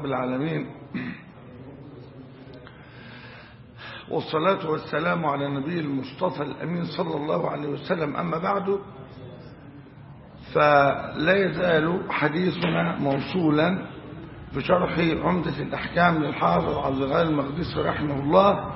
رب العالمين والصلاة والسلام على النبي المصطفى الأمين صلى الله عليه وسلم أما بعد فلا يزال حديثنا موصولا بشرح عمدة الأحكام للحافظ عبد الغني المقدسي رحمه الله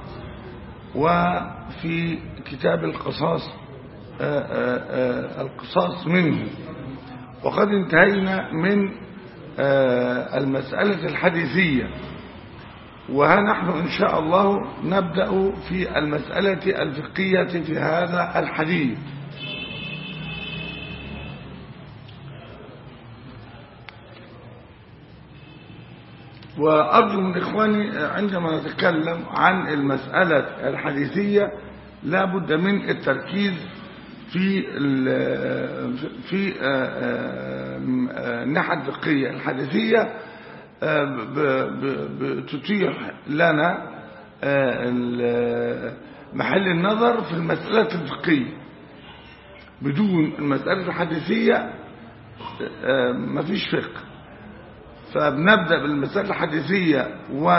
وفي كتاب القصاص آآ آآ القصاص منه وقد انتهينا من المسألة الحديثية وها نحن إن شاء الله نبدأ في المسألة الفقهية في هذا الحديث وأرجو من إخواني عندما نتكلم عن المسألة الحديثية لا بد من التركيز في في الناحية الفقهية الحديثية بتتيح لنا محل النظر في المسألة الفقهية بدون المسألة الحديثية مفيش فقه فبنبدأ بالمسألة الحديثية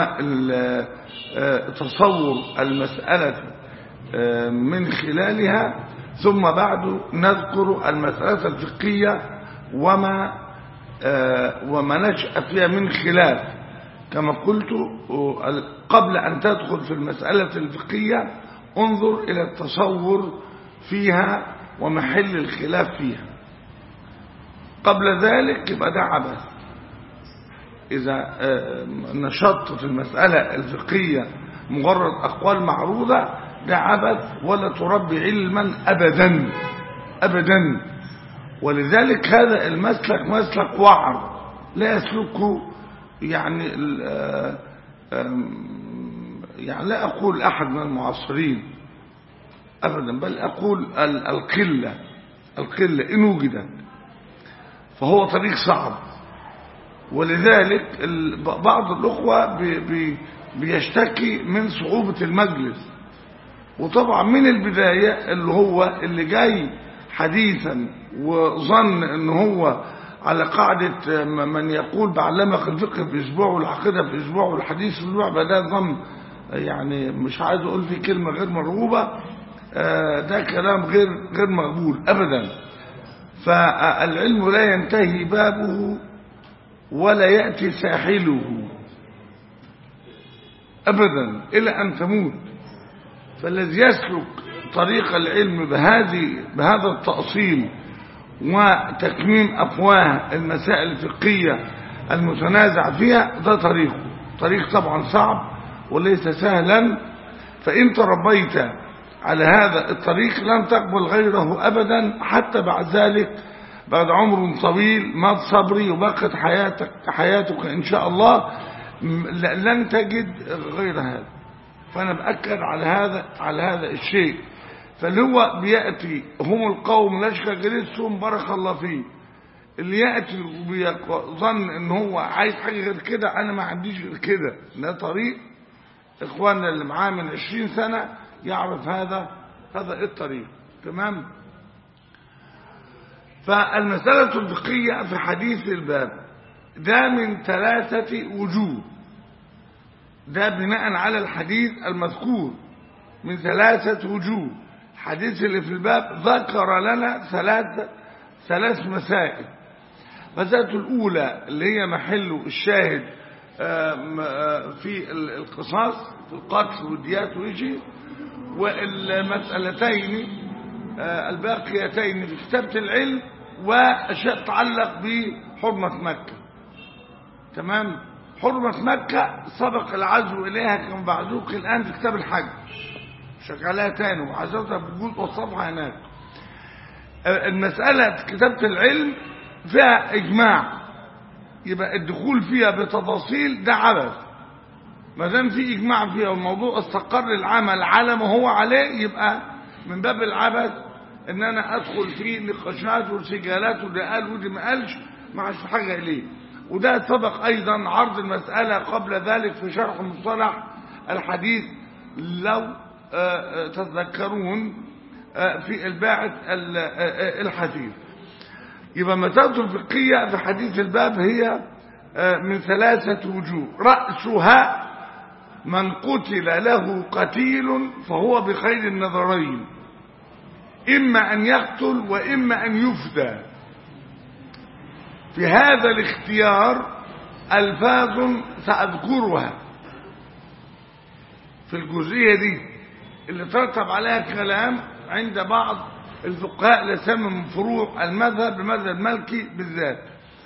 وتصور المسألة من خلالها ثم بعد نذكر المسألة الفقهية وما وما نشأ فيها من خلاف كما قلت قبل أن تدخل في المسألة الفقهية انظر إلى التصور فيها ومحل الخلاف فيها قبل ذلك يبقى ده عبث إذا نشطت في المسألة الفقهية مجرد أقوال معروضة ده عبث ولا تربي علما أبدا أبدا ولذلك هذا المسلك مسلك وعر لا يسلكه يعني يعني لا أقول أحد من المعاصرين أبدا بل أقول القلة القلة إن وجدت فهو طريق صعب ولذلك بعض الأخوة بي بي بيشتكي من صعوبة المجلس وطبعا من البداية اللي هو اللي جاي حديثا وظن ان هو على قاعدة من يقول بعلمك الفقه في اسبوع والعقيدة في اسبوع والحديث في اسبوع ده ظن يعني مش عايز اقول في كلمة غير مرغوبة ده كلام غير غير مقبول ابدا فالعلم لا ينتهي بابه ولا يأتي ساحله ابدا الى ان تموت فالذي يسلك طريق العلم بهذه بهذا التأصيل وتكميم أفواه المسائل الفقهية المتنازع فيها ده طريقه طريق طبعا صعب وليس سهلا فإن تربيت على هذا الطريق لن تقبل غيره أبدا حتى بعد ذلك بعد عمر طويل مات صبري وبقت حياتك حياتك إن شاء الله لن تجد غير هذا فأنا بأكد على هذا على هذا الشيء فاللي هو بيأتي هم القوم نشكى جلسهم بارك الله فيه اللي يأتي وظن ان هو عايز حاجة غير كده انا ما عنديش غير كده ده طريق اخواننا اللي معاه من عشرين سنة يعرف هذا هذا الطريق تمام فالمسألة الفقهية في حديث الباب ده من ثلاثة وجوه ده بناء على الحديث المذكور من ثلاثة وجوه الحديث اللي في الباب ذكر لنا ثلاث ثلاث مسائل مسألة الأولى اللي هي محل الشاهد في القصاص في القتل والديات ويجي والمسألتين الباقيتين في كتابة العلم وأشياء تتعلق بحرمة مكة تمام حرمة مكة سبق العزو إليها كما بعزوك الآن في كتاب الحج شغالها تاني وعزوتها بالجزء والصفحة هناك المسألة كتابة العلم فيها إجماع يبقى الدخول فيها بتفاصيل ده عبث ما دام في إجماع فيها والموضوع استقر العمل على ما هو عليه يبقى من باب العبث إن أنا أدخل في نقاشات وسجالات وده قال ودي ما قالش ما عادش في حاجة إليه وده سبق أيضا عرض المسألة قبل ذلك في شرح مصطلح الحديث لو تتذكرون في الباعث الحديث يبقى مسألة الفقهية في حديث الباب هي من ثلاثة وجوه رأسها من قتل له قتيل فهو بخير النظرين إما أن يقتل وإما أن يفدى في هذا الاختيار ألفاظ سأذكرها في الجزئية دي اللي ترتب عليها كلام عند بعض الفقهاء لسمى من فروع المذهب بمذهب المالكي بالذات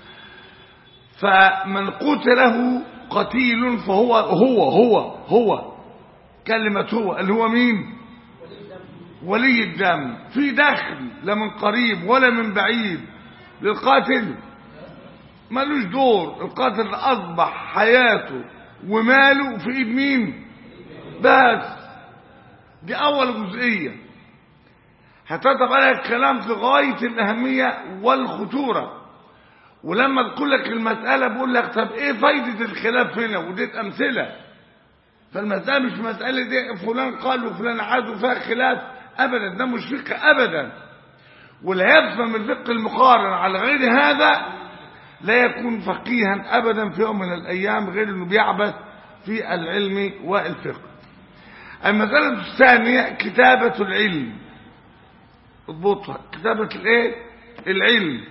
فمن قتله قتيل فهو هو هو هو كلمة هو اللي هو مين ولي الدم في دخل لا من قريب ولا من بعيد للقاتل ملوش دور القاتل أصبح حياته وماله في إيد مين بس دي أول جزئية هتطب عليها الكلام في غاية الأهمية والخطورة ولما تقول لك المسألة بقول لك طب ايه فايدة الخلاف هنا وديت أمثلة فالمسألة مش مسألة دي فلان قال وفلان عاد وفيها خلاف أبدا ده مش فقه أبدا واللي يفهم الفقه المقارن على غير هذا لا يكون فقيها أبدا في يوم من الأيام غير أنه بيعبث في العلم والفقه المسألة الثانية كتابة العلم اضبطها كتابة الايه العلم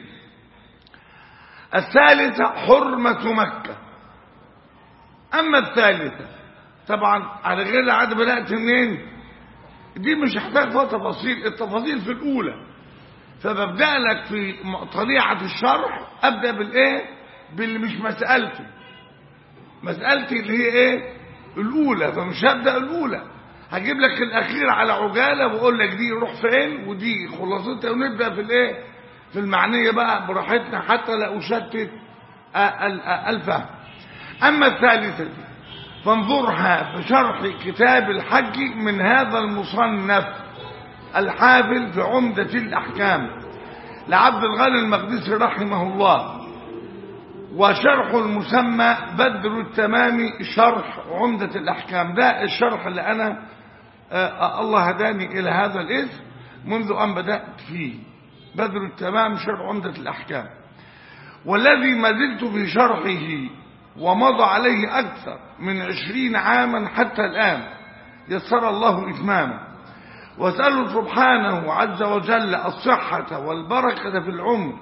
الثالثة حرمة مكة أما الثالثة طبعا على غير العادة بدأت منين دي مش هحتاج فيها تفاصيل التفاصيل في الأولى فببدأ لك في طليعة الشرح أبدأ بالإيه باللي مش مسألتي مسألتي اللي هي إيه الأولى فمش هبدأ الأولى هجيب لك الأخير على عجالة وأقول لك دي روح فين ودي خلاصتها ونبدأ في الإيه في المعنية بقى براحتنا حتى لا أشتت الفهم أما الثالثة دي فانظرها في شرح كتاب الحج من هذا المصنف الحافل في عمدة الأحكام لعبد الغني المقدسي رحمه الله وشرح المسمى بدر التمام شرح عمدة الأحكام ده الشرح اللي أنا آه الله هداني إلى هذا الاسم منذ أن بدأت فيه بدر التمام شرح عمدة الأحكام والذي ما زلت في شرحه ومضى عليه أكثر من عشرين عاما حتى الآن يسر الله إتمامه واسأله سبحانه عز وجل الصحة والبركة في العمر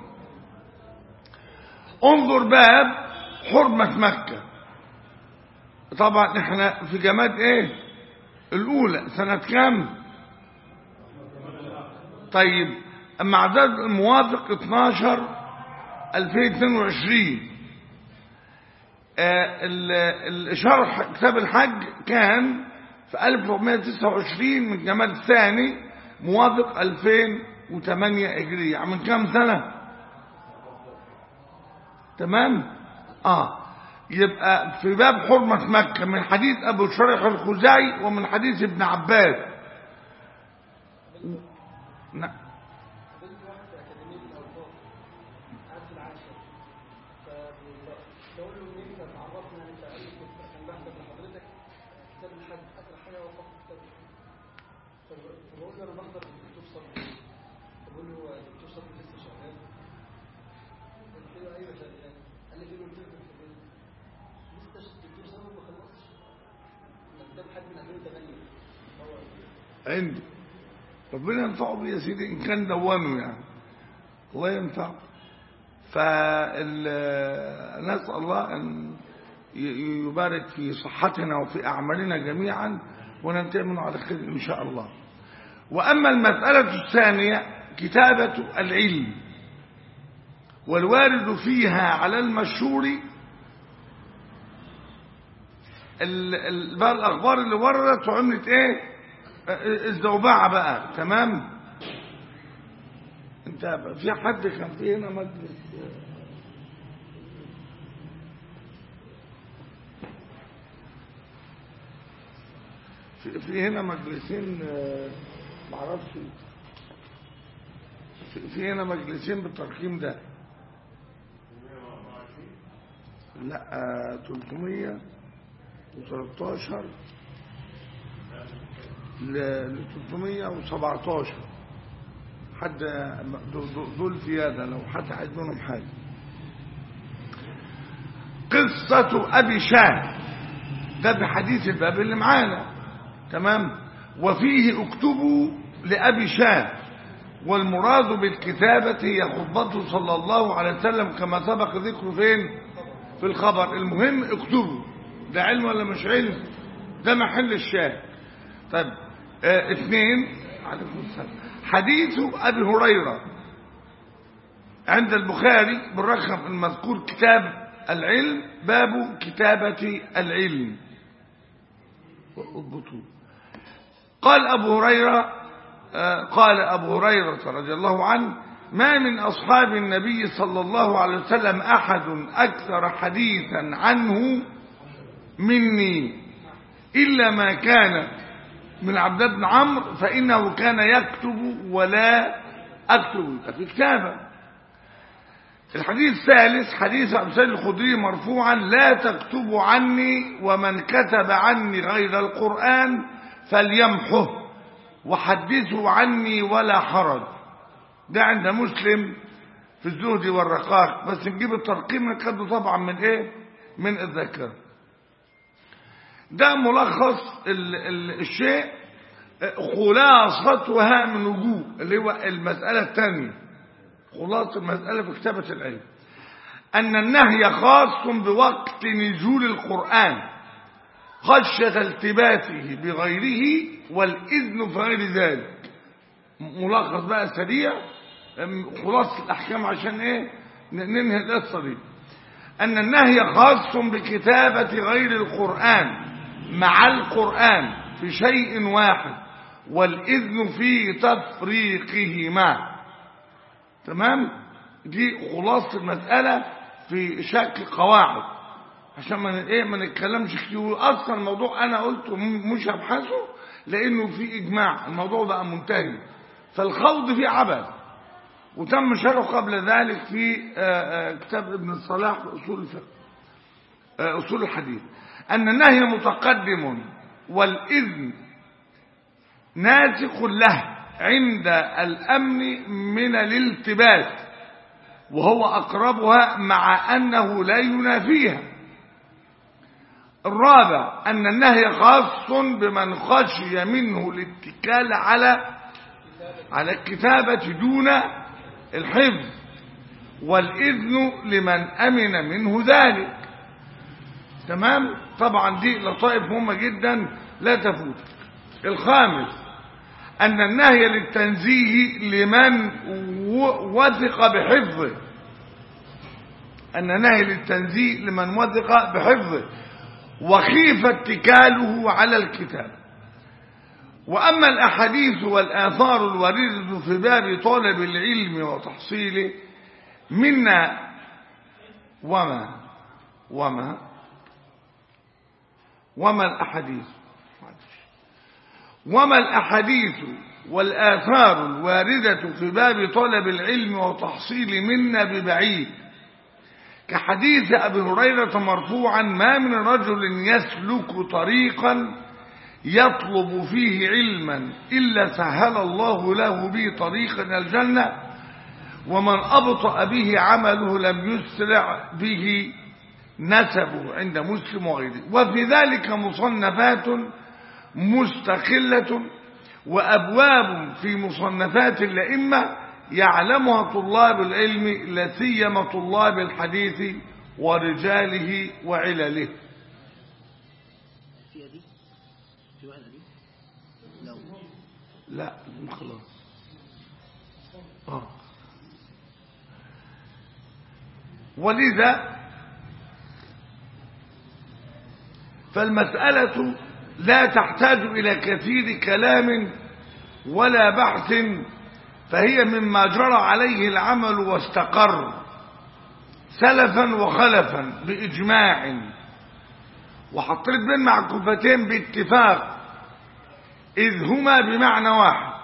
انظر باب حرمة مكة طبعا احنا في جماد ايه الاولى سنة كام طيب اما عدد الموافق 12 2022 آه الشرح كتاب الحج كان في 1429 من جمال الثاني موافق 2008 هجرية من كام سنة تمام اه يبقى في باب حرمة مكة من حديث أبو شريح الخزاعي ومن حديث ابن عباس نعم عندي ربنا ينفعه بيه يا سيدي إن كان دوانه يعني الله ينفعه فنسأل الله أن يبارك في صحتنا وفي أعمالنا جميعا وننتهي منه على خير إن شاء الله وأما المسألة الثانية كتابة العلم والوارد فيها على المشهور بقى الأخبار اللي وردت وعملت إيه الزوبعة بقى تمام انت في حد كان في هنا مجلس في, في هنا مجلسين معرفش في, في هنا مجلسين بالترقيم ده لا 313 ل 317 حد دول زيادة لو حد عايز منهم حاجة قصة أبي شاه ده بحديث الباب اللي معانا تمام وفيه اكتبوا لأبي شاه والمراد بالكتابة هي خطبته صلى الله عليه وسلم كما سبق ذكره فين في الخبر المهم اكتبوا ده علم ولا مش علم ده محل الشاهد طيب اه اثنين عليكم السلام حديث ابي هريره عند البخاري بالرقم المذكور كتاب العلم باب كتابة العلم اضبطوه قال أبو هريرة قال أبو هريرة رضي الله عنه ما من أصحاب النبي صلى الله عليه وسلم أحد أكثر حديثا عنه مني إلا ما كان من عبد بن عمرو فإنه كان يكتب ولا أكتب في كتابة الحديث الثالث حديث أبو سيد الخدري مرفوعا لا تكتبوا عني ومن كتب عني غير القرآن فليمحه وحدثوا عني ولا حرج ده عند مسلم في الزهد والرقاق بس نجيب الترقيم نكده طبعا من ايه من الذاكره ده ملخص ال ال الشيء خلاصتها من وجوه اللي هو المسألة الثانية خلاصة المسألة في كتابة العلم أن النهي خاص بوقت نزول القرآن خشية التباسه بغيره والإذن في غير ذلك ملخص بقى سريع خلاصة الأحكام عشان إيه ننهي القصة دي أن النهي خاص بكتابة غير القرآن مع القرآن في شيء واحد والإذن في تفريقهما تمام دي خلاصة المسألة في شكل قواعد عشان ما ايه ما نتكلمش كتير اصلا الموضوع انا قلته مش هبحثه لانه في اجماع الموضوع بقى منتهي فالخوض فيه عبث وتم شرحه قبل ذلك في آآ آآ كتاب ابن الصلاح في اصول الفقه اصول الحديث ان النهي متقدم والاذن ناسخ له عند الامن من الالتباس وهو اقربها مع انه لا ينافيها الرابع أن النهي خاص بمن خشي منه الاتكال على على الكتابة دون الحفظ والإذن لمن أمن منه ذلك تمام طبعا دي لطائف مهمة جدا لا تفوت الخامس أن النهي للتنزيه لمن وثق بحفظه أن نهي للتنزيه لمن وثق بحفظه وخيف اتكاله على الكتاب وأما الأحاديث والآثار الواردة في باب طلب العلم وتحصيله منا وما وما وما الأحاديث وما الأحاديث والآثار الواردة في باب طلب العلم وتحصيل منا ببعيد كحديث أبي هريرة مرفوعا ما من رجل يسلك طريقا يطلب فيه علما إلا سهل الله له به طريقا إلى الجنة ومن أبطأ به عمله لم يسرع به نسبه عند مسلم وغيره وفي ذلك مصنفات مستقلة وأبواب في مصنفات الأئمة يعلمها طلاب العلم لا سيما طلاب الحديث ورجاله وعلله في دي في واحدة دي لو لا خلاص آه. ولذا فالمسألة لا تحتاج إلى كثير كلام ولا بحث فهي مما جرى عليه العمل واستقر سلفا وخلفا بإجماع وحطيت بين معكوفتين باتفاق إذ هما بمعنى واحد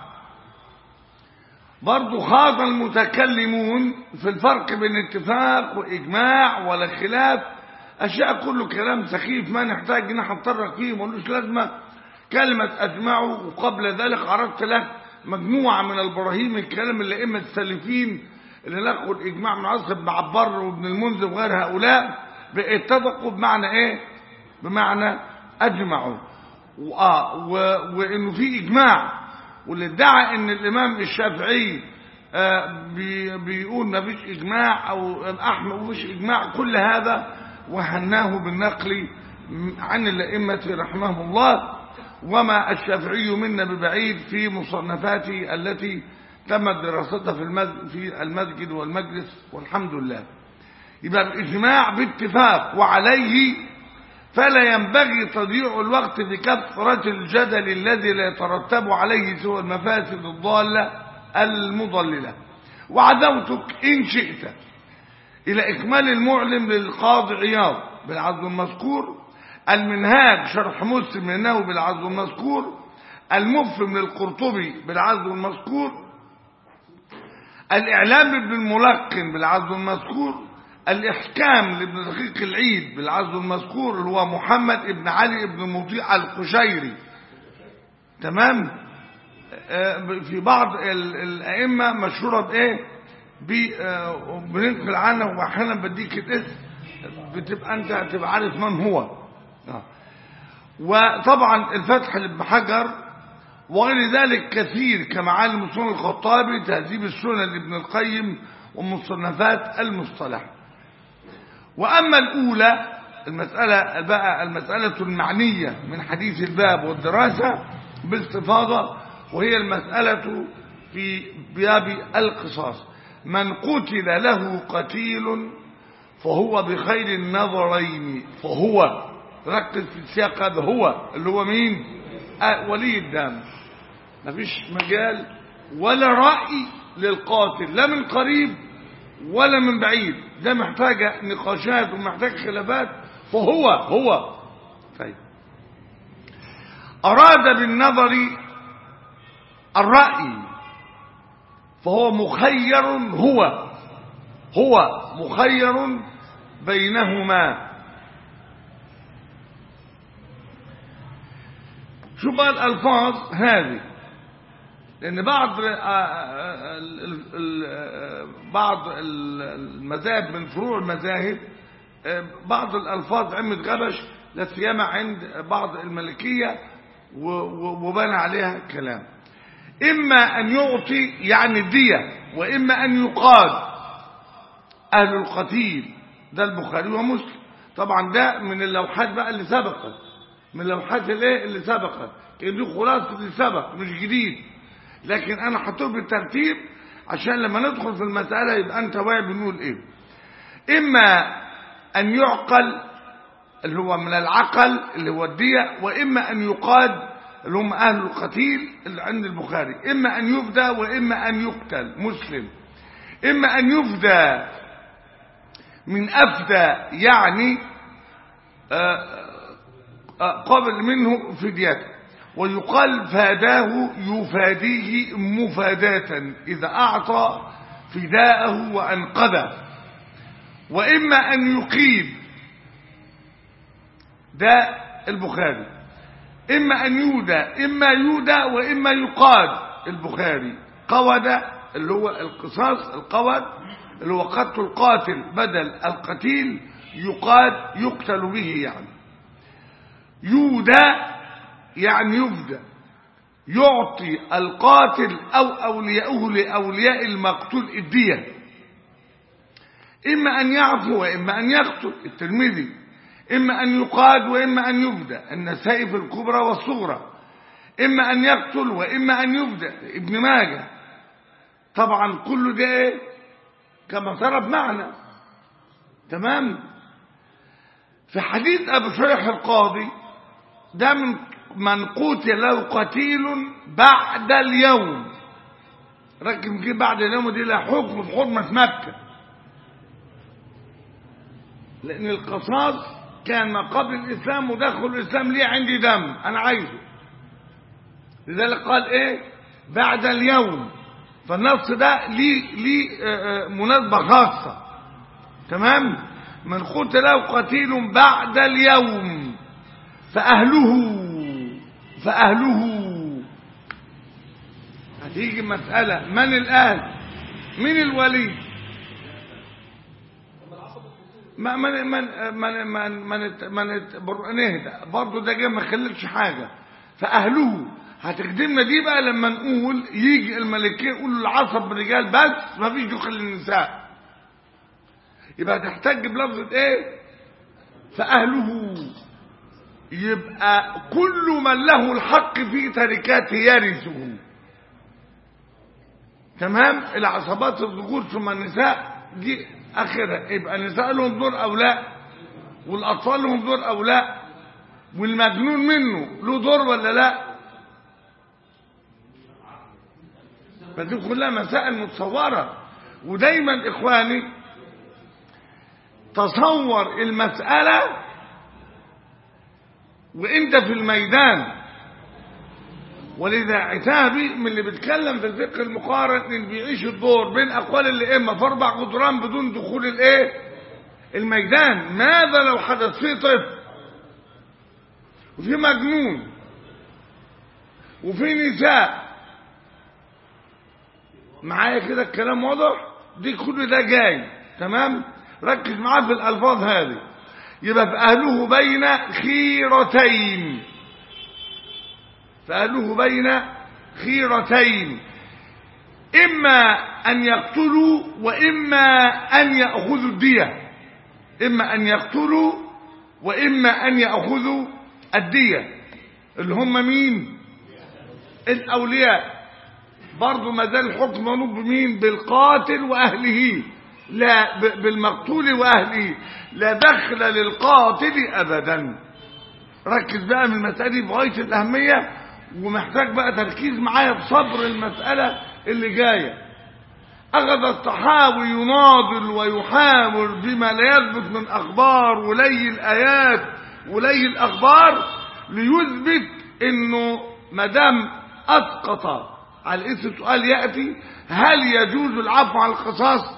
برضو خاض المتكلمون في الفرق بين اتفاق وإجماع ولا خلاف أشياء كله كلام سخيف ما نحتاج نتطرق فيه ملوش لازمة كلمة أجمعوا وقبل ذلك عرضت لك مجموعة من البراهين الكلام اللي إما السلفين اللي لقوا الإجماع من عصر بن عبار وابن المنذر وغير هؤلاء اتفقوا بمعنى ايه بمعنى اجمعوا وآه و- وانه في اجماع واللي ادعى ان الامام الشافعي آه، بي- بيقول ما فيش اجماع او احمد ما فيش اجماع كل هذا وهناه بالنقل عن الائمه رحمهم الله وما الشافعي منا ببعيد في مصنفاته التي تمت دراستها في المسجد, في المسجد والمجلس والحمد لله يبقى الإجماع باتفاق وعليه فلا ينبغي تضييع الوقت في كثرة الجدل الذي لا يترتب عليه سوى المفاسد الضالة المضللة وعدوتك إن شئت إلى إكمال المعلم للقاضي عياض بالعزو المذكور المنهاج شرح مسلم للنووي بالعزو المذكور المفهم للقرطبي بالعزو المذكور الإعلام ابن الملقن بالعزو المذكور الإحكام لابن دقيق العيد بالعزو المذكور اللي هو محمد ابن علي ابن مطيع القشيري تمام آه، في بعض ال- الأئمة مشهورة بإيه ب- آه، بننقل عنه وأحيانا بديك الاسم بتبقى أنت تبقى عارف من هو آه. وطبعا الفتح لابن حجر وغير ذلك كثير كمعالم سنن الخطابي تهذيب السنن لابن القيم ومصنفات المصطلح وأما الأولى المسألة بقى المسألة المعنية من حديث الباب والدراسة باستفاضة وهي المسألة في باب القصاص من قتل له قتيل فهو بخير النظرين فهو ركز في السياق هذا هو اللي هو مين آه ولي الدم مفيش مجال ولا رأي للقاتل لا من قريب ولا من بعيد ده محتاجة نقاشات ومحتاج خلافات فهو هو طيب أراد بالنظر الرأي فهو مخير هو هو مخير بينهما شو بقى الألفاظ هذه لأن بعض آه، آه، ال- ال- آه، بعض ال- المذاهب من فروع المذاهب آه، بعض الألفاظ عمة غبش لا سيما عند بعض الملكية و- و- وبنى عليها كلام إما أن يعطي يعني الدية وإما أن يقاد أهل القتيل ده البخاري ومسلم طبعا ده من اللوحات بقى اللي سبقت من لوحات الايه اللي سبقت كان دي خلاصه اللي سبق مش جديد لكن انا حطيته بالترتيب عشان لما ندخل في المساله يبقى انت واعي بنقول ايه اما ان يعقل اللي هو من العقل اللي هو الدية واما ان يقاد اللي هم اهل القتيل اللي عند البخاري اما ان يفدى واما ان يقتل مسلم اما ان يفدى من افدى يعني آه آه، قبل منه فديته ويقال فاداه يفاديه مفاداة إذا أعطى فداءه وأنقذه وإما أن يقيم ده البخاري إما أن يودى إما يودى وإما يقاد البخاري قود اللي هو القصاص القود اللي هو قتل القاتل بدل القتيل يقاد يقتل به يعني يودى يعني يفدى يعطي القاتل أو أولياؤه لأولياء المقتول الدية إما أن يعفو وإما أن يقتل الترمذي إما أن يقاد وإما أن يفدى النسائي في الكبرى والصغرى إما أن يقتل وإما أن يفدى ابن ماجه طبعا كل ده إيه كما طرب معنا تمام في حديث أبو شريح القاضي ده من من قتل له قتيل بعد اليوم ركب كده بعد اليوم دي لها حكم في حرمة مكة لأن القصاص كان ما قبل الإسلام ودخل الإسلام ليه عندي دم أنا عايزه لذلك قال إيه بعد اليوم فالنص ده ليه ليه آه، آه، مناسبة خاصة تمام من قتل له قتيل بعد اليوم فأهله فأهله هتيجي مسألة من الأهل من الولي ما ما ما ما ما ما نت- ما نت- بر- نهدى برضه ده جاي ما خلتش حاجه فاهله هتخدمنا دي بقى لما نقول يجي الملكيه يقولوا العصب رجال بس ما فيش دخل للنساء يبقى تحتاج بلفظه ايه فاهله يبقى كل من له الحق في تركاته يرثه تمام العصبات الذكور ثم النساء دي اخرها يبقى النساء لهم دور او لا والاطفال لهم دور او لا والمجنون منه له دور ولا لا فدي كلها مسائل متصوره ودايما اخواني تصور المساله وانت في الميدان ولذا عتابي من اللي بيتكلم في الفقه المقارن اللي بيعيش الدور بين اقوال الائمه في اربع جدران بدون دخول الايه الميدان ماذا لو حدث فيه طفل وفي مجنون وفي نساء معايا كده الكلام واضح دي كل ده جاي تمام ركز معاه في الالفاظ هذه يبقى فاهله بين خيرتين فأهله بين خيرتين إما أن يقتلوا وإما أن يأخذوا الدية إما أن يقتلوا وإما أن يأخذوا الدية اللي هم مين الأولياء برضو ما زال الحكم منوب بمين بالقاتل وأهله لا ب- بالمقتول وأهله لا دخل للقاتل أبدا ركز بقى من المسألة دي بغاية الأهمية ومحتاج بقى تركيز معايا بصبر المسألة اللي جاية أخذ الطحاوي يناضل ويحاور بما لا يثبت من أخبار ولي الآيات ولي الأخبار ليثبت إنه مدام أسقط على اسم السؤال يأتي هل يجوز العفو عن القصاص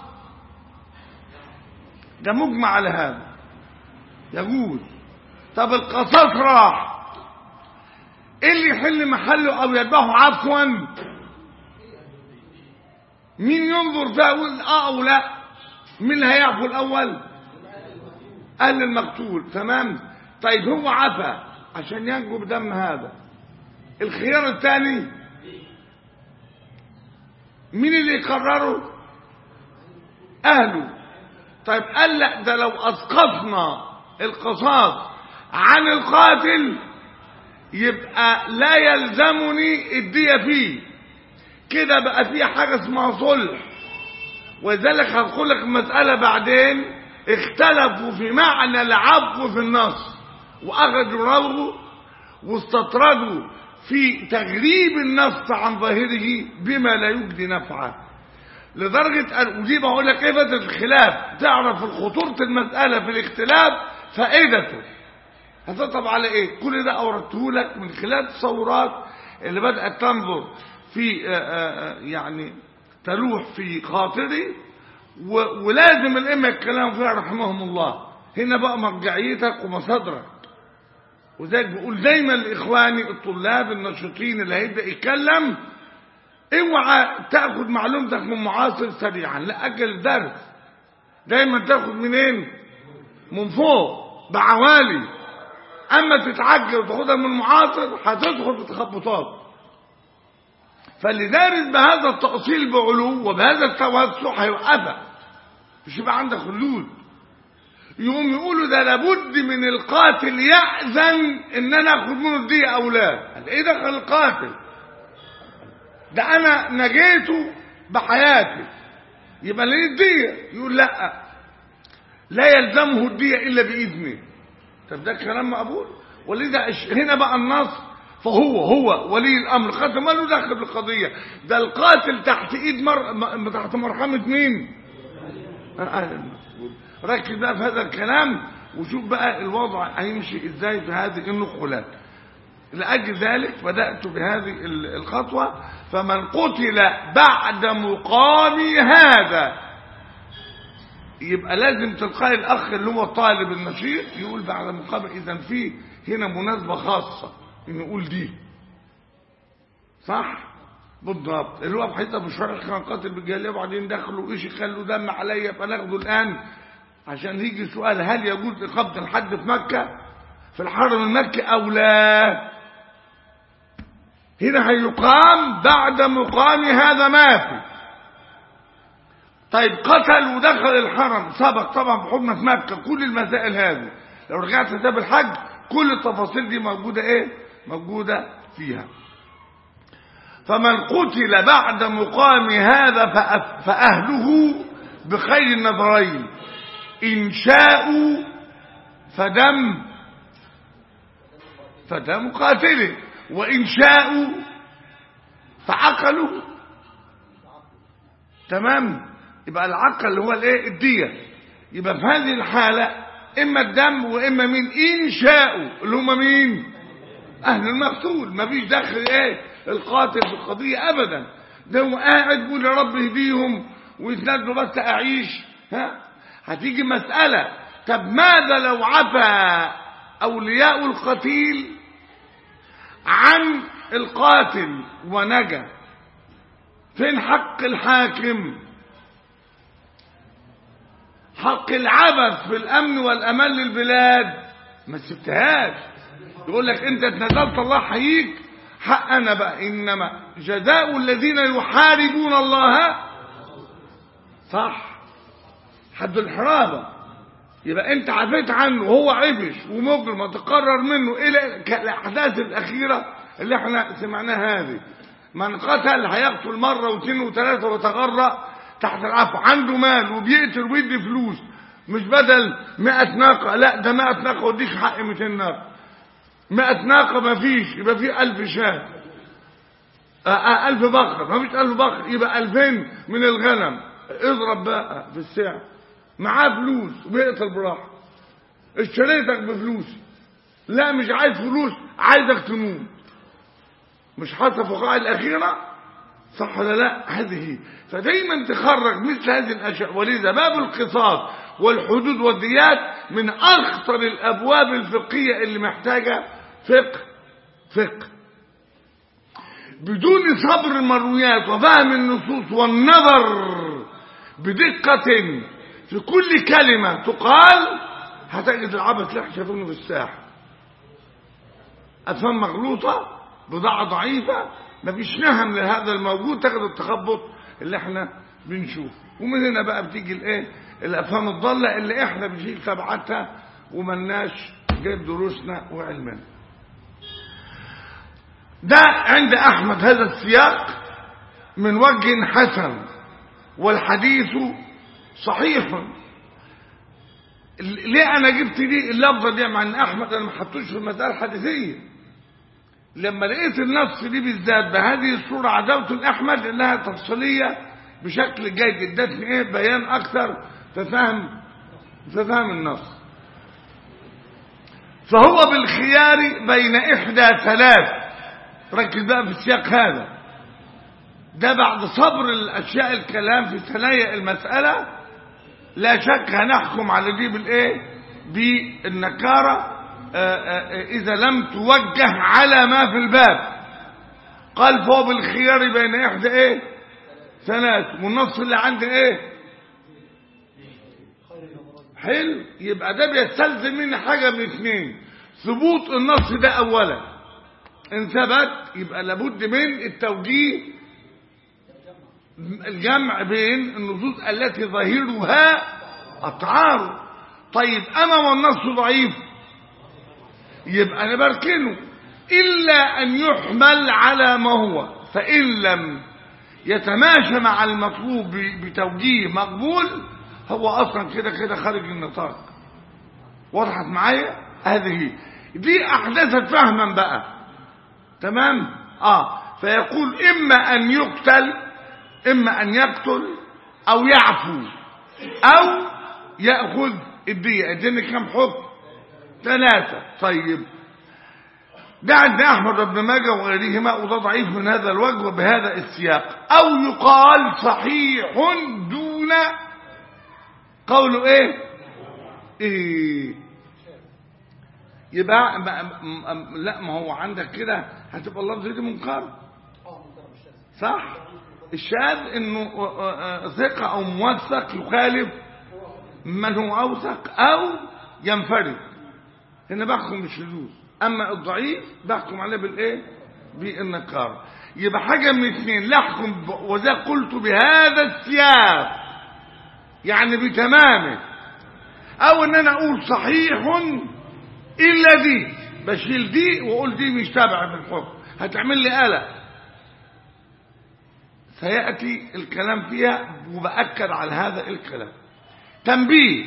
ده مجمع على هذا يجوز طب القصاص راح ايه اللي يحل محله او يذبحه عفوا مين ينظر فيها يقول اه او لا مين اللي هيعفو الاول قال المقتول تمام طيب هو عفى عشان ينجو بدم هذا الخيار الثاني مين اللي يقرره اهله طيب قال لا ده لو اسقطنا القصاص عن القاتل يبقى لا يلزمني الدية فيه كده بقى في حاجة اسمها صلح ولذلك هدخل لك مسألة بعدين اختلفوا في معنى العفو في النص واخذوا روضه واستطردوا في تغريب النص عن ظاهره بما لا يجدي نفعه لدرجة أن ودي بقول لك كيف الخلاف تعرف خطورة المسألة في الاختلاف فائدته هتطب على ايه كل ده اوردته لك من خلال التصورات اللي بدأت تنظر في آآ آآ يعني تلوح في خاطري و- ولازم الائمه الكلام فيها رحمهم الله هنا بقى مرجعيتك ومصادرك وذلك بقول دايما لاخواني الطلاب النشطين اللي هيبدا يتكلم اوعى تاخد معلومتك من معاصر سريعا لا اجل الدرس دايما تاخد منين من فوق بعوالي اما تتعجل وتاخدها من معاصر هتدخل في تخبطات فاللي دارس بهذا التأصيل بعلو وبهذا التوسع هيوقفك مش يبقى عندك حدود يقوم يقولوا ده لابد من القاتل يأذن ان انا اخد منه الدية او لا قال ايه دخل القاتل ده انا نجيته بحياتي يبقى ليه الدية يقول لا لا يلزمه الدية الا باذنه طب ده كلام مقبول ولذا إش- هنا بقى النص فهو هو ولي الامر خاطر ما له دخل بالقضيه ده القاتل تحت ايد مر... م- تحت مرحمه مين أهل المسؤول. ركز بقى في هذا الكلام وشوف بقى الوضع هيمشي ازاي في هذه النقلات لأجل ذلك بدأت بهذه ال- الخطوة فمن قتل بعد مقام هذا يبقى لازم تلقائي الأخ اللي هو الطالب النشيط يقول بعد مقام إذا في هنا مناسبة خاصة إنه يقول دي صح بالضبط اللي هو في حته مشارك كان قاتل بالجاليه وبعدين دخلوا ايش خلوا دم عليا فناخده الان عشان يجي سؤال هل يجوز إقامة الحد في مكة في الحرم المكي أو لا هنا هيقام بعد مقام هذا ما في طيب قتل ودخل الحرم سبق طبعا بحرمة مكة كل المسائل هذه لو رجعت كتاب الحج كل التفاصيل دي موجودة ايه موجودة فيها فمن قتل بعد مقام هذا فأف- فأهله بخير النظرين إن شاءوا فدم فدم قاتله وإن شاءوا فعقلوا تمام يبقى العقل هو الايه الدية يبقى في هذه الحالة اما الدم واما مين ان شاءوا اللي هم مين اهل المقتول ما فيش دخل ايه القاتل في القضية ابدا ده هو قاعد يقول يا رب اهديهم ويتنادوا بس اعيش ها هتيجي مسألة طب ماذا لو عفى اولياء القتيل عن القاتل ونجا فين حق الحاكم حق العبث في الامن والامان للبلاد ما سبتهاش يقول لك انت اتنزلت الله حييك حق انا بقى انما جزاء الذين يحاربون الله صح حد الحرابة يبقى انت عفيت عنه وهو عفش ومجرم تقرر منه الى الاحداث الاخيرة اللي احنا سمعناها هذه من قتل هيقتل مرة واثنين وثلاثة وتغرى تحت العفو عنده مال وبيقتل ويدي فلوس مش بدل 100 ناقة لا ده 100 ناقة وديك حق 200 ناقة 100 ناقة ما فيش يبقى في 1000 شاة آه، آه، 1000 بقر ما فيش 1000 بقر يبقى 2000 من الغنم اضرب بقى في السعر معاه فلوس وبيقتل براحة اشتريتك بفلوسي لا مش عايز فلوس عايزك تموت مش حتى فقاع الأخيرة صح ولا لا هذه فدايما تخرج مثل هذه الأشياء ولذا باب القصاص والحدود والديات من أخطر الأبواب الفقهية اللي محتاجة فقه فقه بدون صبر المرويات وفهم النصوص والنظر بدقة في كل كلمة تقال هتجد العبث اللي احنا شايفينه في الساحة أفهام مغلوطة بضاعة ضعيفة مفيش نهم لهذا الموجود تاخد التخبط اللي احنا بنشوفه ومن هنا بقى بتيجي الايه الافهام الضالة اللي احنا بنشيل تبعاتها وملناش جايب دروسنا وعلمنا ده عند احمد هذا السياق من وجه حسن والحديث صحيح ليه انا جبت دي اللفظه دي مع ان احمد انا ما حطوش في المساله الحديثيه لما لقيت النص دي بالذات بهذه الصورة عزوت الأحمد إنها تفصيلية بشكل جيد ادتني إيه بيان أكثر تفهم تفهم النص فهو بالخيار بين إحدى ثلاث ركز بقى في السياق هذا ده بعد صبر الأشياء الكلام في ثنايا المسألة لا شك هنحكم على دي بالإيه بالنكارة إذا لم توجه على ما في الباب قال فهو بالخيار بين إحدى إيه ثلاث والنص اللي عندي إيه حلو يبقى ده بيستلزم مني حاجة من اثنين ثبوت النص ده أولا إن ثبت يبقى لابد من التوجيه الجمع بين النصوص التي ظاهرها التعارض طيب أما والنص ضعيف يبقى انا بركنه الا ان يحمل على ما هو فان لم يتماشى مع المطلوب بتوجيه مقبول هو اصلا كده كده خارج النطاق وضحت معايا هذه دي احدثت فهما بقى تمام اه فيقول اما ان يقتل اما ان يقتل او يعفو او ياخذ الديه اديني كم حكم ثلاثة طيب ده عند أحمد بن ماجه وغيرهما وده ضعيف من هذا الوجه وبهذا السياق أو يقال صحيح دون قوله إيه إيه يبقى لا ما هو عندك كده هتبقى اللفظ دي منكر صح الشاذ انه ثقة او موثق يخالف من هو أوثق أو ينفرد هنا بحكم بالشذوذ أما الضعيف بحكم عليه بالإيه بالنكارة يبقى حاجة من اثنين لا احكم ب- وذا قلت بهذا السياق يعني بتمامه او ان انا اقول صحيح الا دي بشيل دي واقول دي مش تابعه في الحكم هتعمل لي قلق سياتي الكلام فيها وباكد على هذا الكلام تنبيه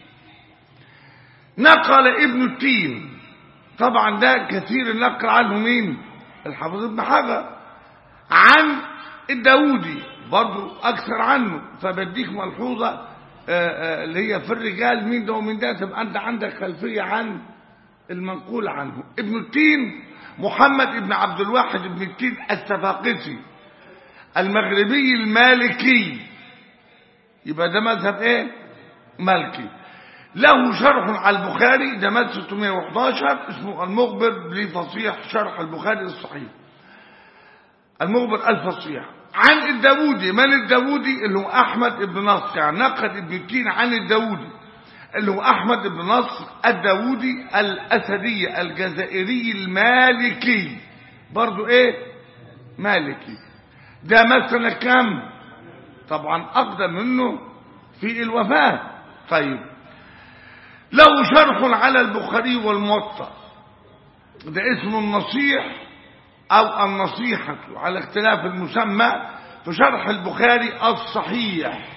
نقل ابن التين طبعا ده كثير النقل عنه مين الحافظ ابن حجر عن الداودي برضو اكثر عنه فبديك ملحوظه آه، آه، اللي هي في الرجال مين ده ومين ده تبقى انت عندك خلفيه عن المنقول عنه ابن التين محمد ابن عبد الواحد ابن التين السفاقسي المغربي المالكي يبقى ده مذهب ايه مالكي له شرح على البخاري ده مد 611 اسمه المخبر لفصيح شرح البخاري الصحيح المخبر الفصيح عن الداودي من الداودي اللي هو احمد بن نصر يعني نقد ابن التين عن الداودي اللي هو احمد بن نصر الداودي الاسدي الجزائري المالكي برضو ايه مالكي ده مثلا كم طبعا اقدم منه في الوفاه طيب له شرح على البخاري والموطأ ده اسمه النصيح او النصيحة على اختلاف المسمى في شرح البخاري الصحيح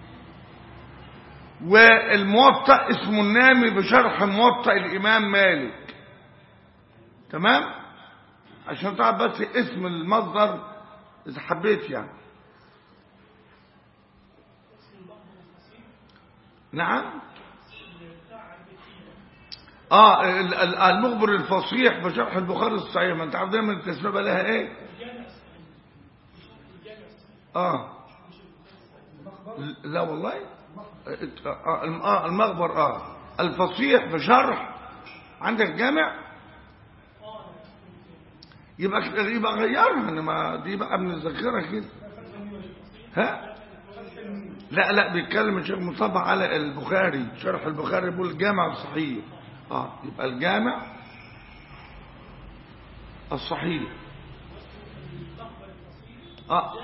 والموطأ اسمه النامي بشرح موطأ الامام مالك تمام عشان تعرف بس اسم المصدر اذا حبيت يعني نعم اه ال- ال- المخبر الفصيح بشرح البخاري الصحيح ما انت عارف دايما التسميه لها ايه اه لا والله آه الم- آه المخبر اه الفصيح بشرح عندك جامع يبقى يبقى غيرها انما دي بقى من الذاكره كده ها لا لا بيتكلم الشيخ مصطفى على البخاري شرح البخاري بيقول الجامع الصحيح اه يبقى الجامع الصحيح اه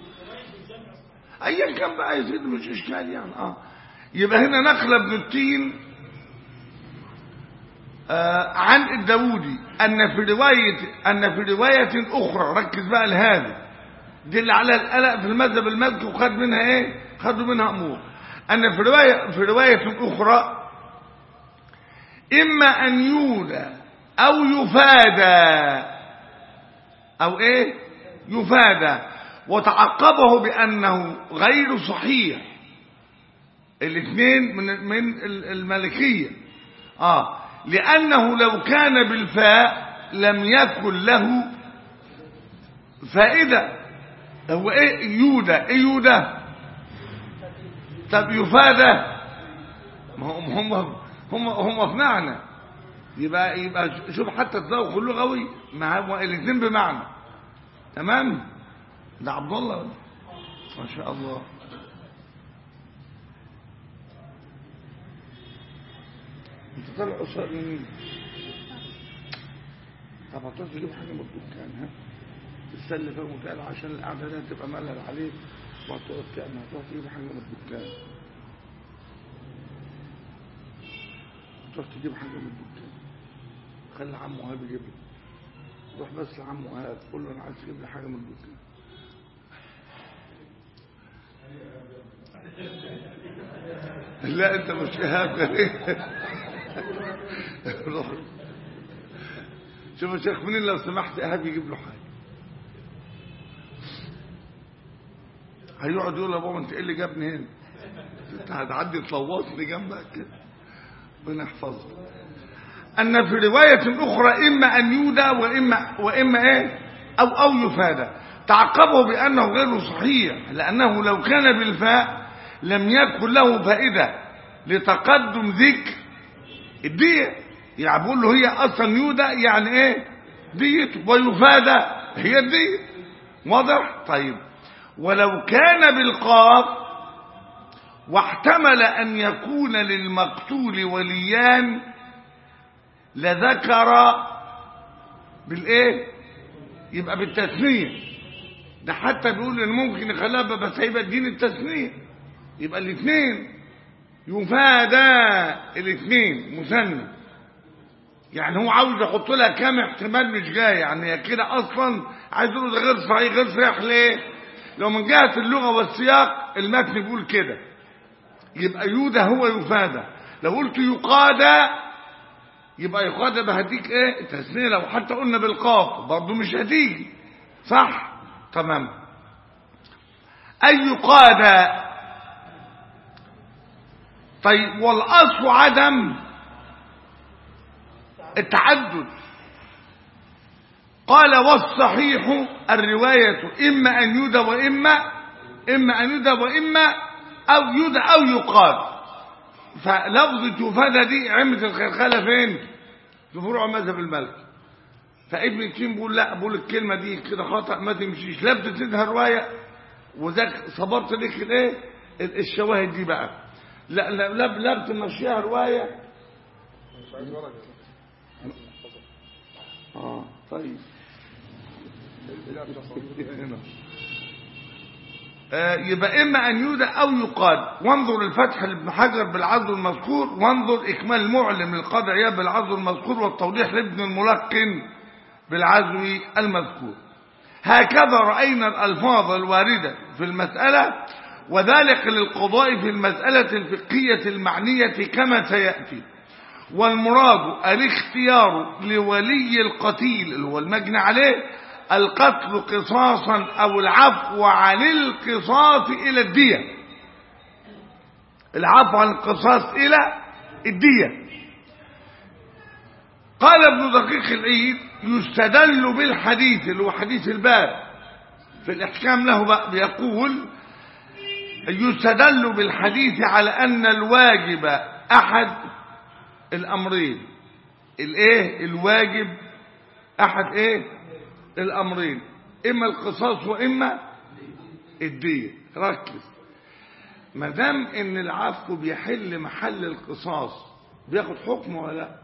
ايا كان بقى يزيد مش اشكال يعني اه يبقى هنا نقل ابن التين آه عن الداودي ان في روايه ان في روايه اخرى ركز بقى لهذا دي اللي على القلق في المذهب المالكي وخد منها ايه خدوا منها امور ان في روايه في روايه اخرى اما ان يولى او يفادى او ايه يفادى وتعقبه بانه غير صحيح الاثنين من من الملكيه اه لانه لو كان بالفاء لم يكن له فائده هو ايه يودا ايه يودا طب يفادى ما هم هم هم هم في معنى يبقى يبقى شوف حتى التذوق اللغوي ما هو الاثنين بمعنى تمام ده عبد الله ما شاء الله انت طالع قصير من مين طب هتروح تجيب حاجه من الدكان ها تستنى فيها وتقال عشان القعده دي هتبقى ملل عليك وهتقعد تعمل هتروح تجيب حاجه من الدكان تروح تجيب حاجه من الدكان خلي عمه وهاب يجيب لك روح بس لعمه وهاب قول له انا عايز تجيب لي حاجه من الدكان لا انت مش ايهاب روح شوف يا شيخ منين لو سمحت ايهاب يجيب له حاجه هيقعد يقول يا بابا انت ايه اللي جابني هنا انت هتعدي تلوصني جنبك كده ربنا يحفظك ان في روايه اخرى اما ان يودى واما واما ايه او او يفادى تعقبه بانه غير صحيح لانه لو كان بالفاء لم يكن له فائده لتقدم ذكر الدية يعني بقول له هي اصلا يودى يعني ايه ديت ويفادى هي الدية واضح طيب ولو كان بالقاف واحتمل أن يكون للمقتول وليان لذكر بالايه يبقى بالتثنية ده حتى بيقول ان ممكن يخليها بس هيبقى الدين التثنية يبقى الاثنين يفادى الاثنين مثنى يعني هو عاوز يحط لها كام احتمال مش جاي يعني هي كده اصلا عايز يقول ده غير صحيح غير صحيح ليه لو من جهه اللغه والسياق المتن بيقول كده يبقى يودى هو يفادى لو قلت يقادى يبقى يقادى بهديك ايه تسنيه لو حتى قلنا بالقاف برضه مش هتيجي صح تمام اي يقادى طيب والاصل عدم التعدد قال والصحيح الرواية إما أن يدى وإما إما أن يدى وإما أو يدى أو يقال فلفظة يفادى دي عمة الخلخلة فين؟ في فروع مذهب الملك فابن تيم بيقول لا بقول الكلمة دي كده خطأ ما تمشيش لا بتسندها رواية وذاك صبرت لك الايه؟ الشواهد دي بقى لا لا لا, لا بتمشيها رواية مش عايز ورقة اه طيب هنا. آه، يبقى إما أن يودى أو يقال وانظر الفتح لابن حجر بالعزو المذكور وانظر إكمال المعلم للقاضي عياد بالعزو المذكور والتوضيح لابن الملقن بالعزو المذكور هكذا رأينا الألفاظ الواردة في المسألة وذلك للقضاء في المسألة الفقهية المعنية كما سيأتي والمراد الاختيار لولي القتيل اللي هو المجني عليه القتل قصاصا او العفو عن القصاص الى الدية العفو عن القصاص الى الدية قال ابن دقيق العيد يستدل بالحديث اللي هو حديث الباب في الاحكام له بقى بيقول يستدل بالحديث على ان الواجب احد الامرين الايه الواجب احد ايه الامرين اما القصاص واما الدية ركز ما دام ان العفو بيحل محل القصاص بياخد حكم ولا لا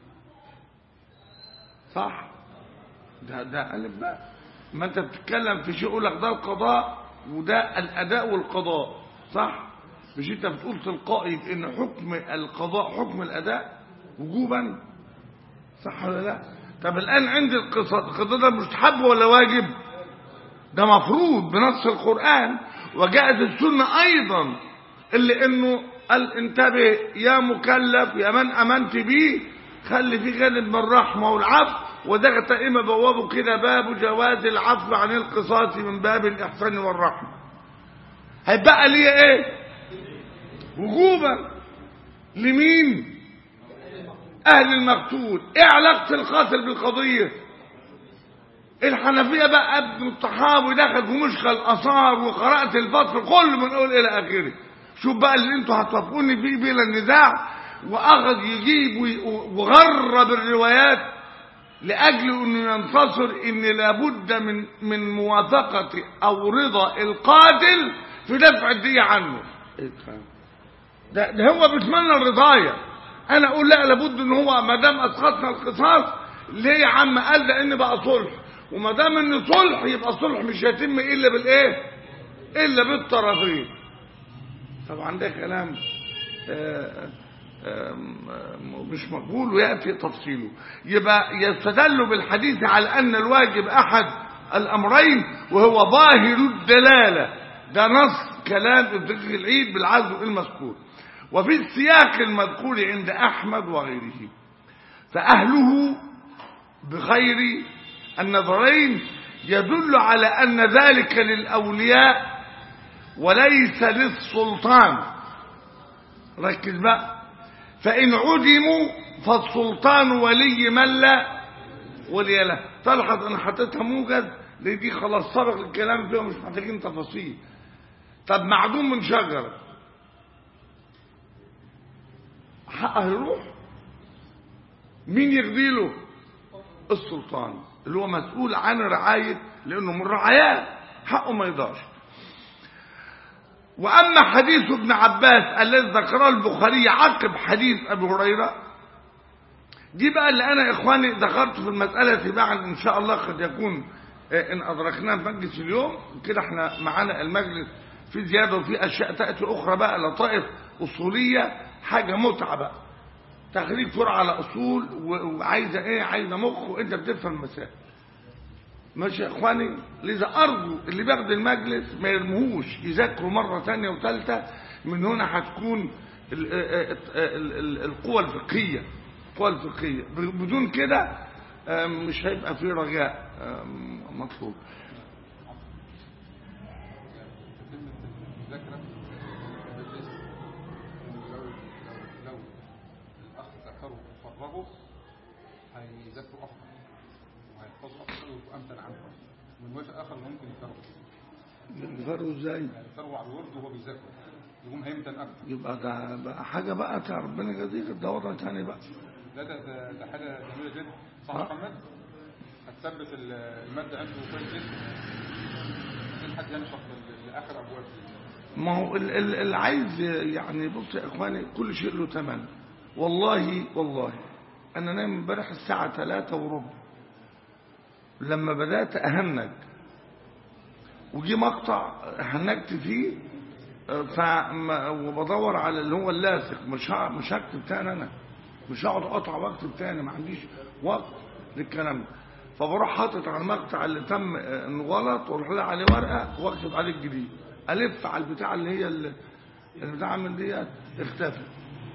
صح ده ده قلب بقى ما انت بتتكلم في شيء يقول لك ده القضاء وده الاداء والقضاء صح مش انت بتقول تلقائي ان حكم القضاء حكم الاداء وجوبا صح ولا لا طب الان عندي القصاص القضاء ده مستحب ولا واجب ده مفروض بنص القران وجاءت السنه ايضا اللي انه قال انتبه يا مكلف يا من امنت بيه خلي في غالب من الرحمه والعفو وده تقيمه بوابه كده باب جواز العفو عن القصاص من باب الاحسان والرحمه هيبقى ليه ايه وجوبا لمين اهل المقتول ايه علاقه القاتل بالقضيه الحنفيه بقى ابن الطحاوي دخل في مشكل اثار وقرات الفصل كله من اول الى اخره شوف بقى اللي انتوا هتوافقوني فيه بلا النزاع واخذ يجيب وي- وغرب الروايات لاجل انه ينتصر ان لابد من من موافقه او رضا القاتل في دفع الدية عنه ده, ده هو بيتمنى الرضاية انا اقول لا لابد ان هو ما دام اسقطنا القصاص ليه يا عم قال ده ان بقى صلح وما دام ان صلح يبقى صلح مش هيتم الا بالايه الا بالطرفين طبعا ده كلام آه، آم، آم، مش مقبول وياتي تفصيله يبقى يستدل بالحديث على ان الواجب احد الامرين وهو ظاهر الدلاله ده نص كلام ابن العيد بالعزو المذكور وفي السياق المذكور عند احمد وغيره فاهله بخير النظرين يدل على ان ذلك للاولياء وليس للسلطان ركز بقى فإن عدموا فالسلطان ولي من لا ولي له تلحظ أنا حطيتها موجز لأن دي خلاص سبق الكلام فيها مش محتاجين تفاصيل طب معدوم من شجرة حقه يروح مين يغذي له السلطان اللي هو مسؤول عن رعاية لأنه من رعاياه حقه ما يضاعش وأما حديث ابن عباس الذي ذكره البخاري عقب حديث أبي هريرة دي بقى اللي أنا إخواني ذكرت في المسألة بعد إن شاء الله قد يكون آه، إن أدركناه في مجلس اليوم كده احنا معانا المجلس في زيادة وفي أشياء تأتي أخرى بقى لطائف أصولية حاجة متعة بقى تخريج فرع على أصول و- وعايزة إيه عايزة مخ وأنت بتفهم المسائل ماشي يا اخواني لذا ارجو اللي بياخد المجلس ما يرموهوش يذاكروا مره ثانيه وثالثه من هنا هتكون ال- ال- ال- ال- القوى الفقهيه القوى الفقهيه بدون كده آم، مش هيبقى في رجاء آم، مطلوب المذاكرة بالجسم لو لو لو الأخ ذكره وفرغه هيذاكروا أفضل وهيحفظوا أكثر ويبقوا أمتن عنه من وجه آخر ممكن يفرغوا يفرقوا ازاي يعني يفرغوا على الورد وهو بيذاكر يقوم هيمتن أكثر يبقى ده بقى حاجه بقى بتاع ربنا يجازيك ده وضع تاني بقى لا ده ده, ده حاجة جميلة جدا صح ها؟ محمد هتثبت ال- المادة عنده كويس جدا ممكن حد ينشط ل- لآخر أبواب ما هو ال- ال- اللي عايز يعني بص يا اخواني كل شيء له ثمن والله والله انا نايم امبارح الساعه 3 وربع لما بدات اهنج وجي مقطع هنجت فيه آه، فما- وبدور على اللي هو اللاصق مش ه- مش هكتب تاني انا مش هقعد اقطع واكتب تاني ما عنديش وقت للكلام ده فبروح حاطط على المقطع اللي تم آه، انه غلط واروح لاقي عليه ورقه واكتب عليه الجديد الف على البتاع اللي هي اللي البتاع من ديت اختفت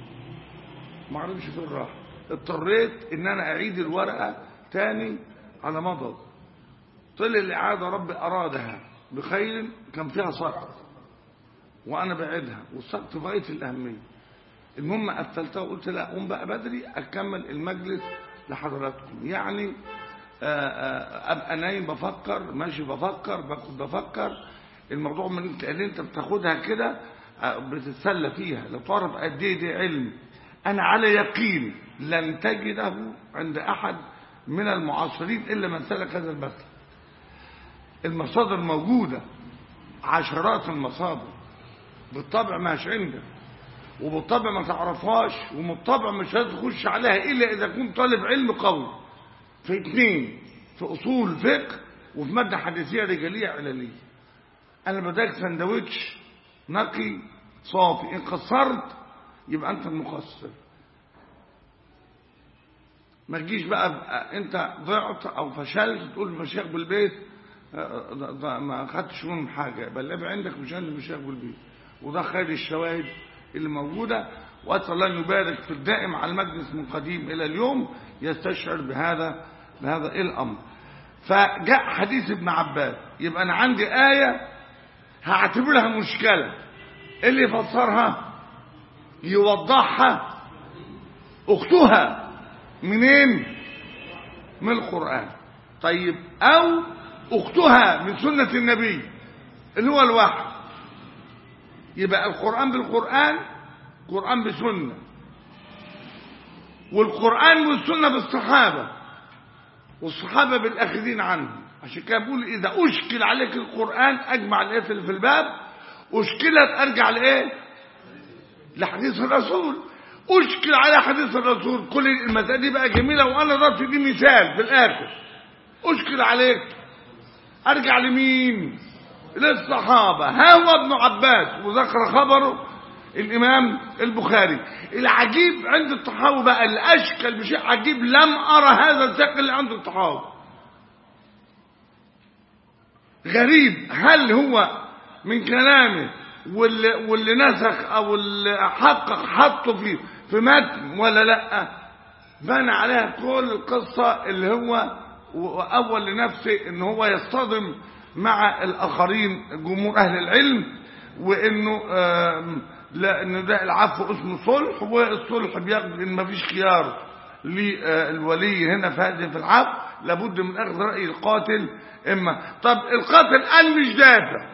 ما اعرفش فين راح اضطريت ان انا اعيد الورقه تاني على مضض طلع الاعاده ربي ارادها بخير كان فيها سقط وانا بعيدها والسقط في غايه الاهميه المهم قفلتها وقلت لا قوم بقى بدري اكمل المجلس لحضراتكم يعني آه، آه، ابقى نايم بفكر ماشي بفكر باخد بفكر الموضوع من انت اللي انت بتاخدها كده آه، بتتسلى فيها لو تعرف قد ايه دي علم انا على يقين لن تجده عند احد من المعاصرين الا من سلك هذا المسلك المصادر موجوده عشرات المصادر بالطبع ماش عندك وبالطبع ما تعرفهاش وبالطبع مش هتخش عليها الا اذا كنت طالب علم قوي في اثنين في اصول فقه وفي ماده حديثيه رجاليه علليه انا بداك سندوتش نقي صافي ان قصرت يبقى انت المقصر ما تجيش بقى, بقى انت ضعت او فشلت تقول المشايخ بالبيت آه، ده- ده ما خدتش منهم حاجه بل اللي عندك مش عند المشايخ بالبيت وده خير الشواهد اللي موجوده واسال الله ان يبارك في الدائم على المجلس من قديم الى اليوم يستشعر بهذا بهذا الامر فجاء حديث ابن عباس يبقى انا عندي ايه هعتبرها مشكله إيه اللي يفسرها يوضحها اختها منين من القرآن طيب او اختها من سنة النبي اللي هو الوحي يبقى القرآن بالقرآن قرآن بسنة والقرآن والسنة بالصحابة والصحابة بالأخذين عنه عشان كده بقول إذا أشكل عليك القرآن أجمع الآيات اللي في الباب أشكلت أرجع لإيه لحديث الرسول أشكل على حديث الرسول كل المسائل دي بقى جميلة وأنا ضربت دي مثال في الآخر أشكل عليك أرجع لمين للصحابة ها هو ابن عباس وذكر خبره الإمام البخاري العجيب عند الطحاوي بقى اللي أشكل بشيء عجيب لم أرى هذا الثقل اللي عند الطحاوي غريب هل هو من كلامه واللي, واللي نسخ او اللي حقق حطه في في متن ولا لا بنى عليها كل القصة اللي هو اول لنفسه ان هو يصطدم مع الاخرين جمهور اهل العلم وانه آم، لا ان ده العفو اسمه صلح والصلح بيقضي ان مفيش خيار للولي هنا في هذه في العفو لابد من اخذ راي القاتل اما طب القاتل قال مش دافع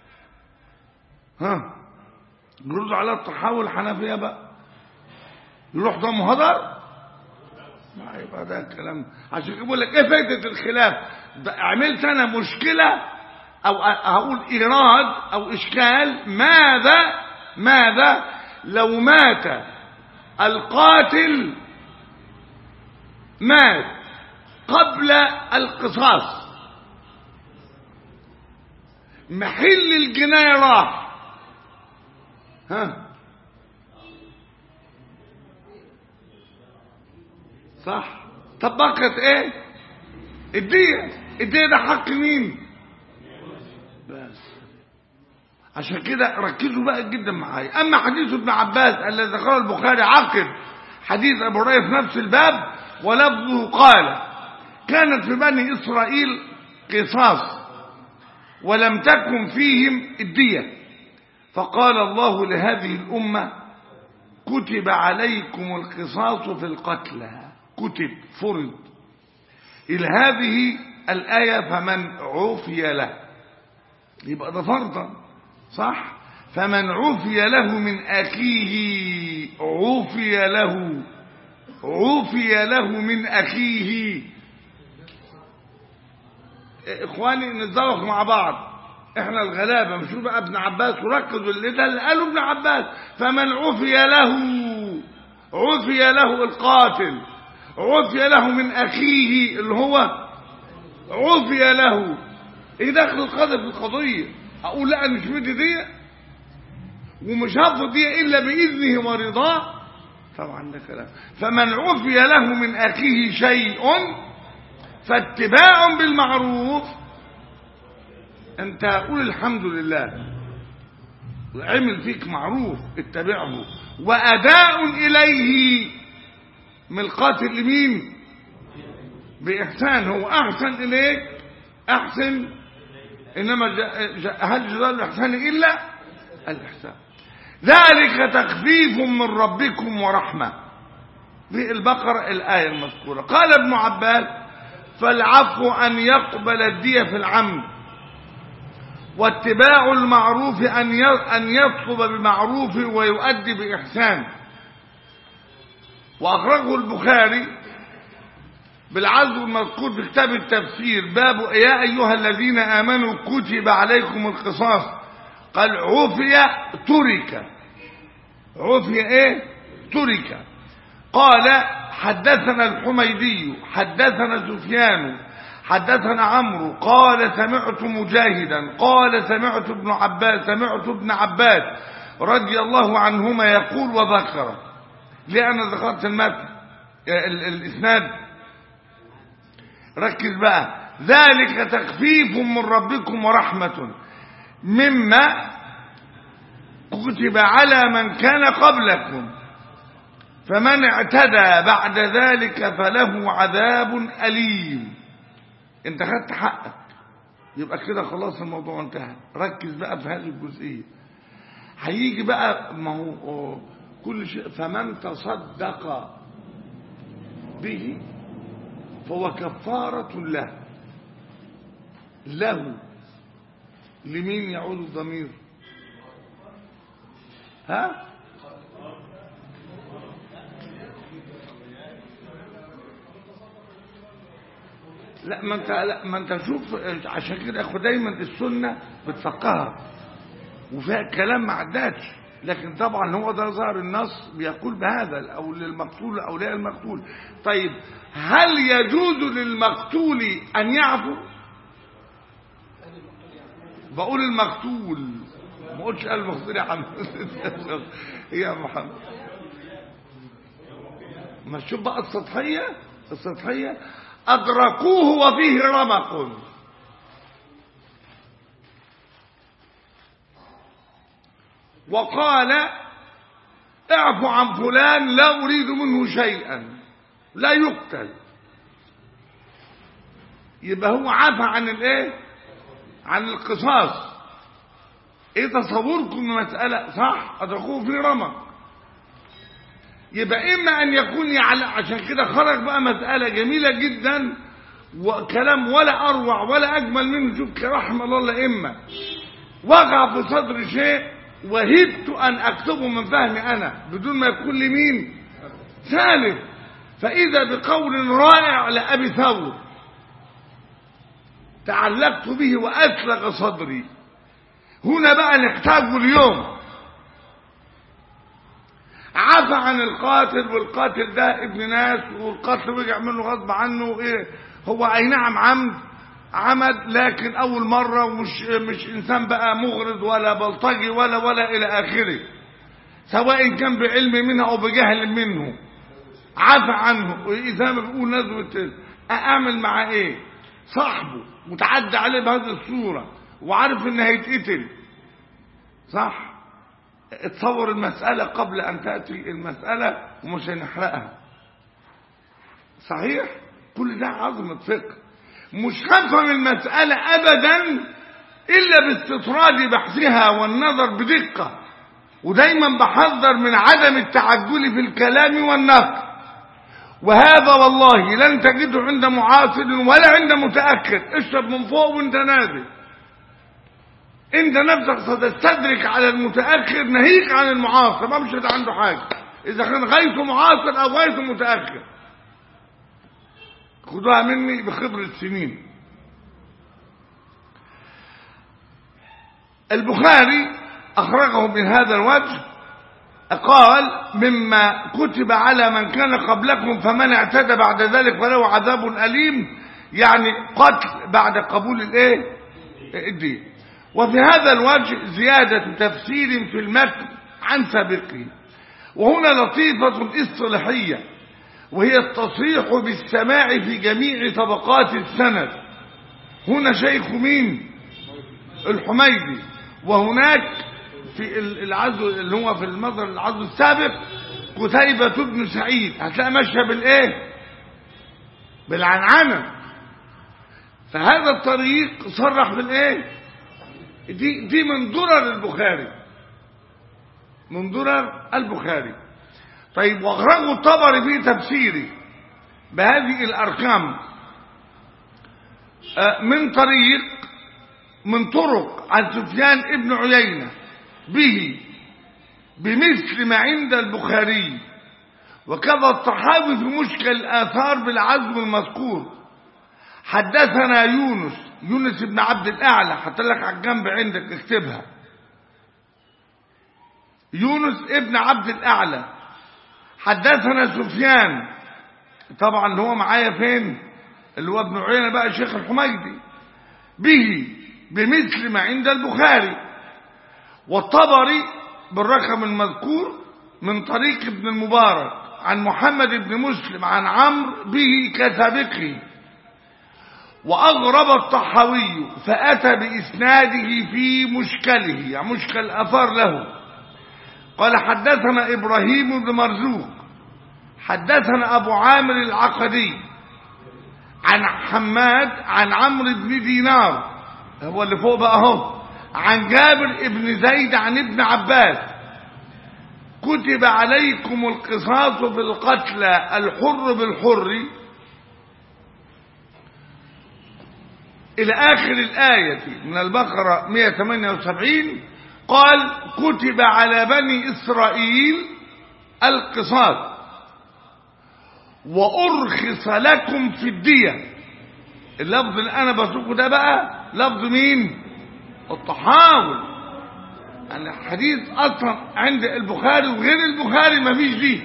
ها نرد على الطحاوي الحنفيه بقى يروح ده مهدر ما يبقى ده كلام عشان يقول لك ايه فايده الخلاف ده عملت انا مشكله او هقول ايراد او اشكال ماذا ماذا لو مات القاتل مات قبل القصاص محل الجناية راح ها صح طبقت ايه الدية الدية ده حق مين بس عشان كده ركزوا بقى جدا معايا اما حديث ابن عباس الذي ذكره البخاري عقب حديث ابو هريره في نفس الباب ولفظه قال كانت في بني اسرائيل قصاص ولم تكن فيهم الديه فقال الله لهذه الامه كتب عليكم القصاص في القتلى كتب فرض الى هذه الايه فمن عفي له يبقى ده فرضا صح فمن عفي له من اخيه عفي له عفي له من اخيه اخواني نتذوق مع بعض احنا الغلابه مش بقى ابن عباس وركزوا اللي ده اللي قاله ابن عباس فمن عفي له عفي له القاتل عفي له من اخيه اللي هو عفي له ايه دخل القاضي في القضيه اقول لا مش بدي دي ومش هاخد دي الا باذنه ورضاه طبعا ده كلام فمن عفي له من اخيه شيء فاتباع بالمعروف انت قول الحمد لله عمل فيك معروف اتبعه واداء اليه من القاتل لمين باحسان هو احسن اليك احسن انما هل جزاء الاحسان الا الاحسان ذلك تخفيف من ربكم ورحمه في البقره الايه المذكوره قال ابن عباس فالعفو ان يقبل الديه في العمد واتباع المعروف ان ان يطلب بمعروف ويؤدي باحسان واخرجه البخاري بالعزو المذكور في كتاب التفسير باب يا ايها الذين امنوا كتب عليكم القصاص قال عفي ترك عفي ايه ترك قال حدثنا الحميدي حدثنا سفيان حدثنا عمرو قال سمعت مجاهدا قال سمعت ابن عباس سمعت ابن عباس رضي الله عنهما يقول وذكر لأن ذكرت المتن الإسناد ركز بقى ذلك تخفيف من ربكم ورحمة مما كتب على من كان قبلكم فمن اعتدى بعد ذلك فله عذاب أليم انت خدت حقك يبقى كده خلاص الموضوع انتهى ركز بقى في هذه الجزئية هيجي بقى ما هو كل شيء فمن تصدق به فهو كفارة له له لمين يعود الضمير ها لا ما انت لا ما انت شوف عشان كده اخو دايما السنه بتفقهها وفيها كلام ما عداش لكن طبعا هو ده ظاهر النص بيقول بهذا او للمقتول اولياء المقتول طيب هل يجوز للمقتول ان يعفو بقول المقتول ما قلتش قال المقتول يا محمد يا محمد ما تشوف بقى السطحيه السطحيه أدركوه وفيه رمق وقال اعفو عن فلان لا أريد منه شيئا لا يقتل يبقى هو عفى عن الايه عن القصاص ايه تصوركم المسألة صح أدركوه في رمق يبقى إما أن يكون يعلم عشان كده خرج بقى مسألة جميلة جدا وكلام ولا أروع ولا أجمل منه شوف رحم الله الأئمة وقع في صدر شيء وهبت أن أكتبه من فهمي أنا بدون ما يكون لمين ثالث فإذا بقول رائع لأبي ثور تعلقت به وأسلق صدري هنا بقى نحتاجه اليوم عفى عن القاتل والقاتل ده ابن ناس والقتل وقع منه غصب عنه ايه هو اي نعم عمد عمد لكن اول مرة ومش مش انسان بقى مغرض ولا بلطجي ولا ولا الى اخره سواء كان بعلم منه او بجهل منه عفى عنه واذا ما بيقول نزوة اعمل معاه ايه صاحبه متعدى عليه بهذه الصورة وعارف انه هيتقتل صح اتصور المسألة قبل أن تأتي المسألة ومش هنحرقها صحيح كل ده عظمة فقه مش هفهم المسألة أبدا إلا باستطراد بحثها والنظر بدقة ودايما بحذر من عدم التعجل في الكلام والنقل وهذا والله لن تجده عند معاصر ولا عند متأخر اشرب من فوق وانت نازل انت نفسك ستستدرك على المتأخر ناهيك عن المعاصر ما مش عنده حاجة اذا كان غيث معاصر او غيث متأخر خدوها مني بخبرة سنين البخاري اخرجه من هذا الوجه قال مما كتب على من كان قبلكم فمن اعتدى بعد ذلك فله عذاب أليم يعني قتل بعد قبول الايه الدين وفي هذا الوجه زيادة تفسير في المتن عن سابقه وهنا لطيفة اصطلاحية وهي التصريح بالسماع في جميع طبقات السند هنا شيخ مين الحميدي وهناك في العزو اللي هو في المصدر العزو السابق قتيبة بن سعيد هتلاقي ماشية بالايه بالعنعنة فهذا الطريق صرح بالايه دي دي من درر البخاري من درر البخاري طيب واخرجه الطبري في تفسيره بهذه الارقام من طريق من طرق عن سفيان ابن عيينة به بمثل ما عند البخاري وكذا الطحاوي في مشكل الآثار بالعزم المذكور حدثنا يونس يونس بن عبد الأعلى حتى لك على الجنب عندك اكتبها يونس ابن عبد الأعلى حدثنا سفيان طبعا اللي هو معايا فين اللي هو ابن عيينة بقى الشيخ الحميدي به بمثل ما عند البخاري والطبري بالرقم المذكور من طريق ابن المبارك عن محمد بن مسلم عن عمرو به كسابقه وأغرب الطحاوي فأتى بإسناده في مشكله يعني مشكل أثار له قال حدثنا إبراهيم بن مرزوق حدثنا أبو عامر العقدي عن حماد عن عمرو بن دينار هو اللي فوق بقى اهو عن جابر ابن زيد عن ابن عباس كتب عليكم القصاص في القتلى الحر بالحر إلى آخر الآية من البقرة 178 قال كتب على بني إسرائيل القصاص وأرخص لكم في الدية اللفظ اللي أنا بسوقه ده بقى لفظ مين الطحاول يعني الحديث أصلا عند البخاري وغير البخاري ما فيش دي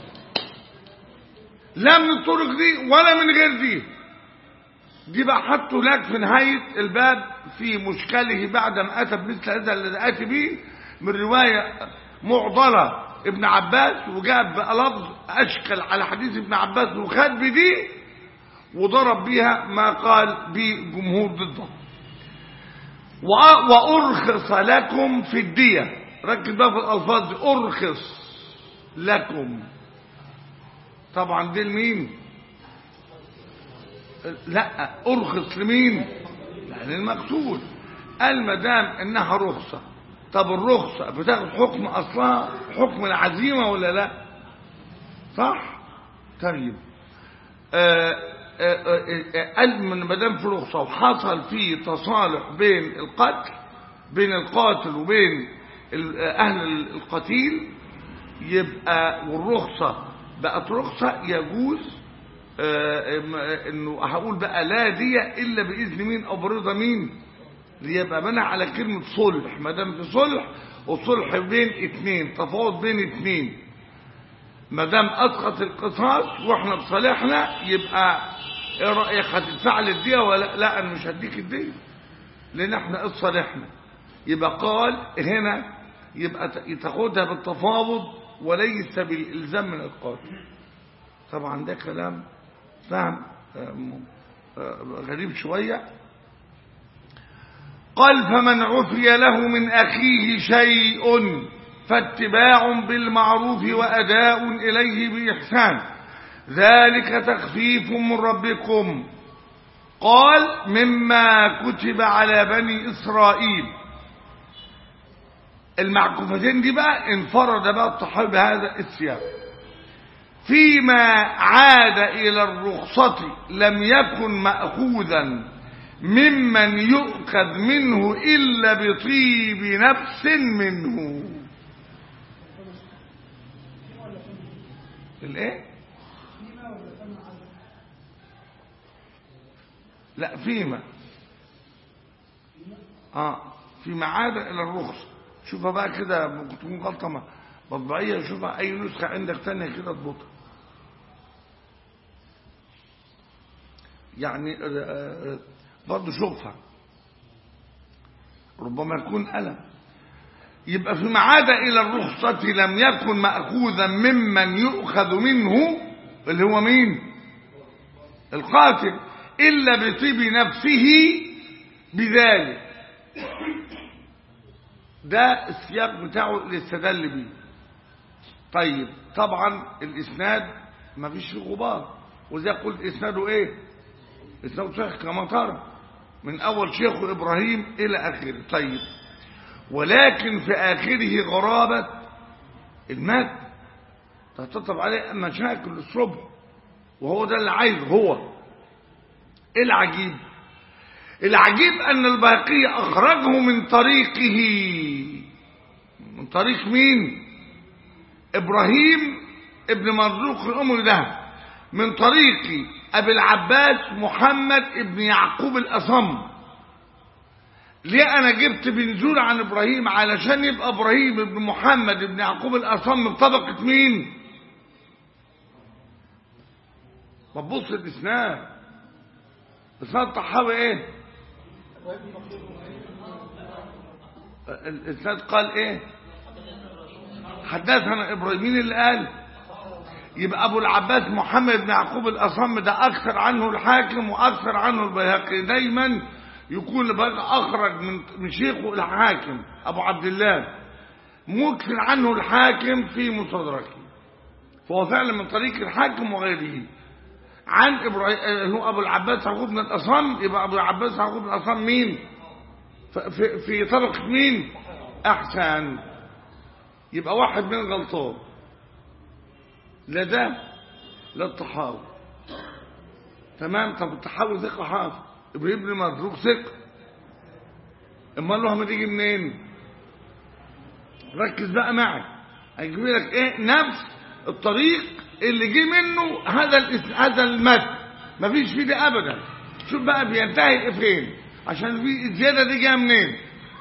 لا من الطرق دي ولا من غير دي دي بقى حطوا لك في نهاية الباب في مشكله بعد ما أتى بمثل هذا الذي أتي به من رواية معضلة ابن عباس وجاب بقى لفظ أشكل على حديث ابن عباس وخد بدي وضرب بها ما قال بجمهور ضده وأرخص لكم في الدية ركز بقى في الألفاظ دي أرخص لكم طبعا دي لمين لا أرخص لمين لا للمقصود قال ما دام إنها رخصة طب الرخصة بتاخد حكم أصلها حكم العزيمة ولا لا صح طيب آه قال من ما دام في رخصة وحصل فيه تصالح بين القتل بين القاتل وبين أهل القتيل يبقى والرخصة بقت رخصة يجوز آه، إم- آه، انه هقول بقى لا دية الا باذن مين او برضا مين يبقى بنى على كلمة صلح ما دام في صلح وصلح بين اتنين تفاوض بين اتنين ما دام اسقط القصاص واحنا بصالحنا يبقى ايه رايك هتدفع لي الديه ولا لا انا مش هديك الديه لان احنا اتصالحنا يبقى قال هنا يبقى ت- تاخدها بالتفاوض وليس بالالزام من القاتل طبعا ده كلام فهم آه، م- آه، غريب شويه قال فمن عفي له من أخيه شيء فاتباع بالمعروف وأداء إليه بإحسان ذلك تخفيف من ربكم قال مما كتب على بني إسرائيل المعكوفتين دي بقى انفرد بقى الطحاوي بهذا السياق فيما عاد إلى الرخصة لم يكن مأخوذا ممن يؤخذ منه إلا بطيب نفس منه الايه لا فيما اه فيما عاد الى الرخصة شوفها بقى كده ممكن تكون غلطة مطبعية شوفها اي نسخة عندك تانية كده اضبطها يعني آه، آه، برضه شوفها ربما يكون ألم يبقى فيما عاد إلى الرخصة لم يكن مأخوذا ممن يؤخذ منه اللي هو مين القاتل إلا بطيب نفسه بذلك ده السياق بتاعه اللي استدل بيه طيب طبعا الإسناد ما فيش فيه غبار وزي قلت إسناده إيه إسناده صحيح كما ترى من أول شيخ إبراهيم إلى آخره طيب ولكن في آخره غرابة المات تتطب عليه مشاكل الصبح وهو ده اللي عايزه هو إيه العجيب العجيب أن الباقي أخرجه من طريقه من طريق مين إبراهيم ابن مرزوق الأمر ده من طريق أبي العباس محمد ابن يعقوب الأصم ليه أنا جبت بنزول عن إبراهيم علشان يبقى إبراهيم ابن محمد ابن يعقوب الأصم بطبقة مين ما تبص الإسناد إسناد الطحاوي إيه الإسناد قال إيه حدثنا إبراهيم مين اللي قال يبقى أبو العباس محمد بن يعقوب الأصم ده أكثر عنه الحاكم وأكثر عنه البيهقي دايما يكون بقى أخرج من من شيخه الحاكم أبو عبد الله مكثر عنه الحاكم في مصدركه فهو فعلا من طريق الحاكم وغيره عن إبراهيم هو أبو العباس يعقوب بن الأصم يبقى أبو العباس يعقوب بن الأصم مين في, في طبقة مين أحسن يبقى واحد من غلطان لا ده لا الطحاوي تمام طب الطحاوي ثقة حافظ ابراهيم بن مرزوق ثقة امال له ما تيجي منين ركز بقى معي هيجيب لك ايه نفس الطريق اللي جه منه هذا الاس- هذا المتن مفيش فيه ده ابدا شوف بقى بينتهي فين عشان في الزياده دي جايه منين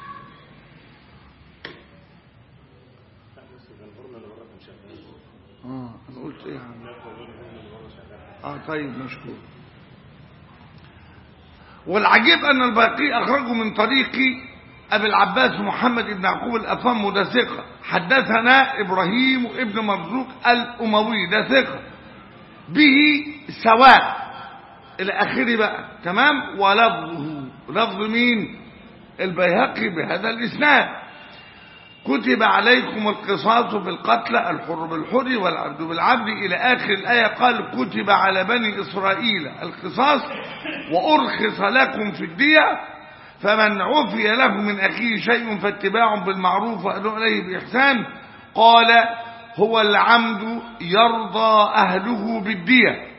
اه انا قلت ايه يا عم اه طيب مشكور والعجيب ان الباقي اخرجه من طريق ابي العباس محمد بن يعقوب الافم ده ثقه حدثنا ابراهيم ابن مرزوق الاموي ده ثقه به سواء الى اخره بقى تمام ولفظه لفظ مين البيهقي بهذا الاسناد كتب عليكم القصاص في القتلى الحر بالحر والعبد بالعبد إلى آخر الآية قال كتب على بني إسرائيل القصاص وأرخص لكم في الدية فمن عفي له من أخيه شيء فاتباع بالمعروف وأداء إليه بإحسان قال هو العمد يرضى أهله بالدية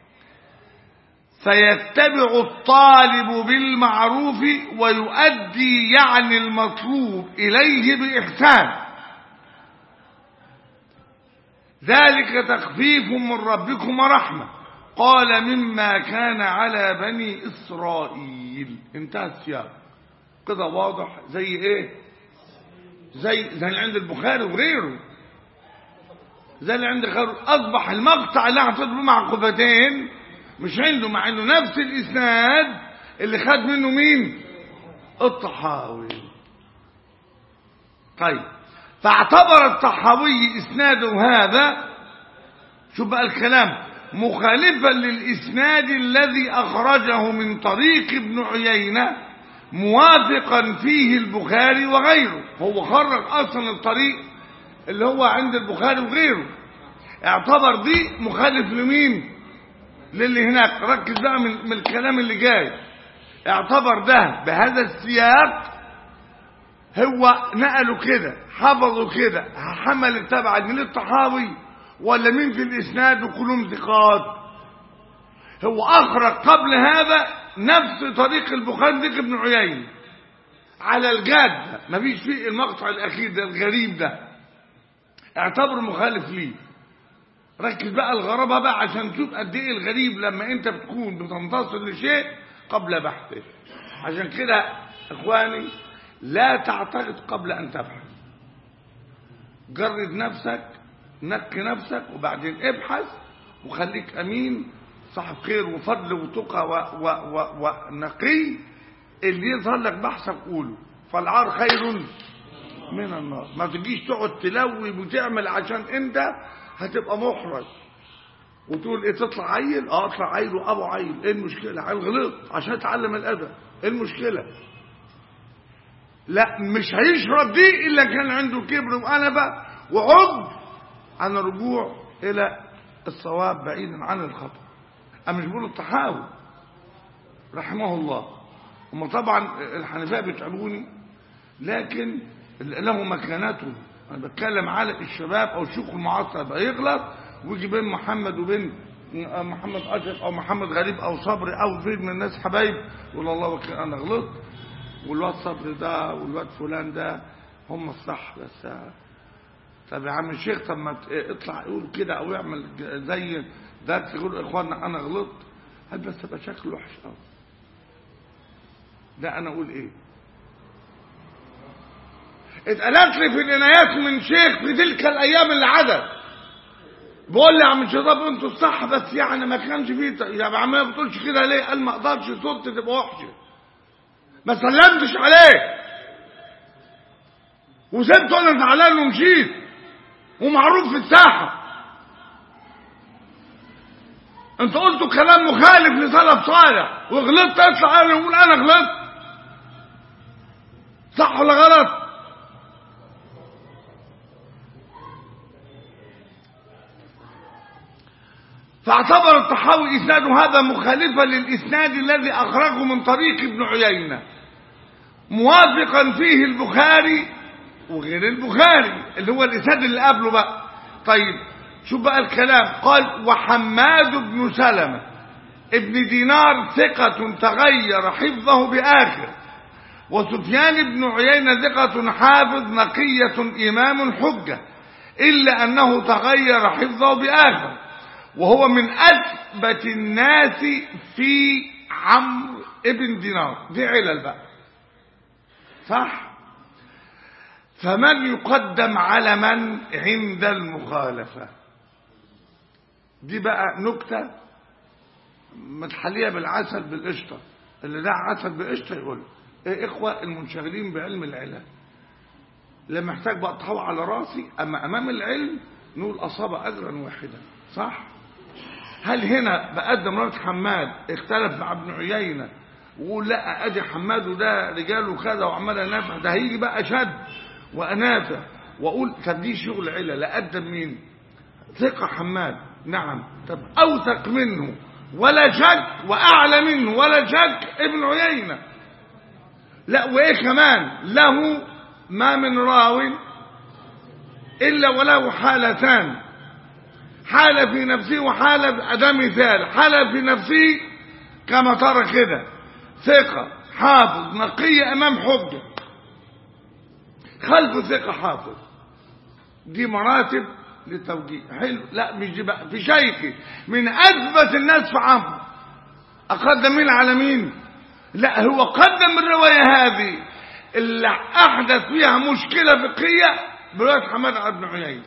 فيتبع الطالب بالمعروف ويؤدي يعني المطلوب إليه بإحسان ذلك تخفيف من ربكم ورحمة قال مما كان على بني إسرائيل انتهى السياق كده واضح زي ايه زي زي اللي عند البخاري وغيره زي اللي عند غيره اصبح المقطع اللي هتضرب مع قبتين مش عنده مع انه نفس الاسناد اللي خد منه مين الطحاوي طيب فاعتبر الطحاوي اسناده هذا شوف بقى الكلام مخالفا للاسناد الذي اخرجه من طريق ابن عيينه موافقا فيه البخاري وغيره هو خرج اصلا الطريق اللي هو عند البخاري وغيره اعتبر دي مخالف لمين للي هناك ركز بقى من, من الكلام اللي جاي اعتبر ده بهذا السياق هو نقلوا كده حفظوا كده حمل التبع من الطحاوي ولا مين في الاسناد وكلهم ثقات هو اخرج قبل هذا نفس طريق البخاري ذكر ابن عيينة على الجادة مفيش فيه المقطع الاخير ده الغريب ده اعتبره مخالف ليه ركز بقى الغرابة بقى عشان تشوف قد ايه الغريب لما انت بتكون بتنتصر لشيء قبل بحثه عشان كده اخواني لا تعتقد قبل ان تبحث جرد نفسك نك نفسك وبعدين ابحث وخليك امين صاحب خير وفضل وتقى و- و- و- ونقي اللي يظهر لك بحثك قوله فالعار خير من النار ما تجيش تقعد تلوي وتعمل عشان انت هتبقى محرج وتقول ايه تطلع عيل اه اطلع عيل وابو عيل ايه المشكله عيل غلط عشان اتعلم الادب ايه المشكله لا مش هيشرب دي الا كان عنده كبر وانبه وعب عن الرجوع الى الصواب بعيدا عن الخطا انا مش بقول الطحاوي رحمه الله هم طبعا الحنفاء بيتعبوني لكن له مكانته انا بتكلم على الشباب او الشيوخ المعاصر بقى يغلط ويجي بين محمد وبين محمد اشرف او محمد غريب او صبري او زيد من الناس حبايب يقول الله وكيل انا غلطت والواد صبري ده والواد فلان ده هم الصح بس طب يا عم الشيخ طب ما ت- اطلع يقول كده او يعمل زي ده يقول اخوانا انا غلطت هل بس يبقى شكله وحش قوي ده انا اقول ايه اتقالت لي في العنايات من شيخ في تلك الايام اللي عدت بقول لي يا عم شباب انتوا الصح بس يعني ما كانش فيه ت- يا عم ما بتقولش كده ليه قال ما اقدرش صوتي تبقى وحشه ما سلمتش عليه وسبته انا زعلان ومشيت ومعروف في الساحه انت قلتوا كلام مخالف لسلف صالح وغلطت اطلع انا وقول انا غلطت صح ولا غلط فاعتبر الطحاوي اسناد هذا مخالفا للاسناد الذي اخرجه من طريق ابن عيينه موافقا فيه البخاري وغير البخاري اللي هو الاسناد اللي قبله بقى طيب شوف بقى الكلام قال وحماد بن سلمة ابن دينار ثقة تغير حفظه بآخر وسفيان بن عيينة ثقة حافظ نقية إمام حجة إلا أنه تغير حفظه بآخر وهو من أثبت الناس في عمرو ابن دينار دي علل بقى صح فمن يقدم على من عند المخالفة دي بقى نكتة متحلية بالعسل بالقشطة اللي ده عسل بقشطة يقول ايه اخوة المنشغلين بعلم العلل لا محتاج بقى تحوى على راسي اما امام العلم نقول اصاب اجرا واحدا صح هل هنا بقدم رأس حماد اختلف مع ابن عيينة وقول لا ادي حماد وده رجاله كذا وعمال انافع ده هيجي بقى شد وانافع واقول طب دي شغل عله لا قدم مين ثقة حماد نعم طب اوثق منه ولا شك واعلى منه ولا شك ابن عيينة لا وايه كمان له ما من راو الا وله حالتان حالة في نفسه وحالة ده مثال حالة في نفسه كما ترى كده ثقة حافظ نقية أمام حجة خلف ثقة حافظ دي مراتب للتوجيه حلو لا مش دي بقى في شيخي من اثبت الناس في عمرو اقدم مين على مين لا هو قدم الروايه هذه اللي احدث فيها مشكله فقهيه بروايه حماد بن عيينه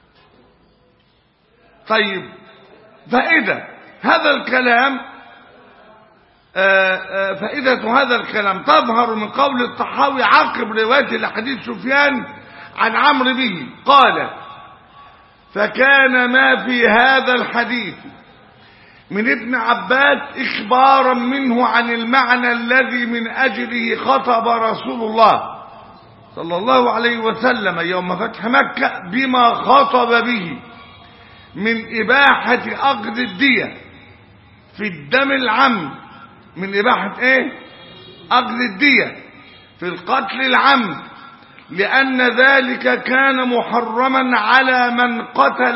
طيب فائده هذا الكلام آه، آه، فائدة هذا الكلام تظهر من قول الطحاوي عقب رواية لحديث سفيان عن عمرو به قال فكان ما في هذا الحديث من ابن عباس إخبارا منه عن المعنى الذي من أجله خطب رسول الله صلى الله عليه وسلم يوم فتح مكة بما خطب به من إباحة أخذ الدية في الدم العمد من إباحة إيه أخذ الدية في القتل العمد لأن ذلك كان محرما على من قتل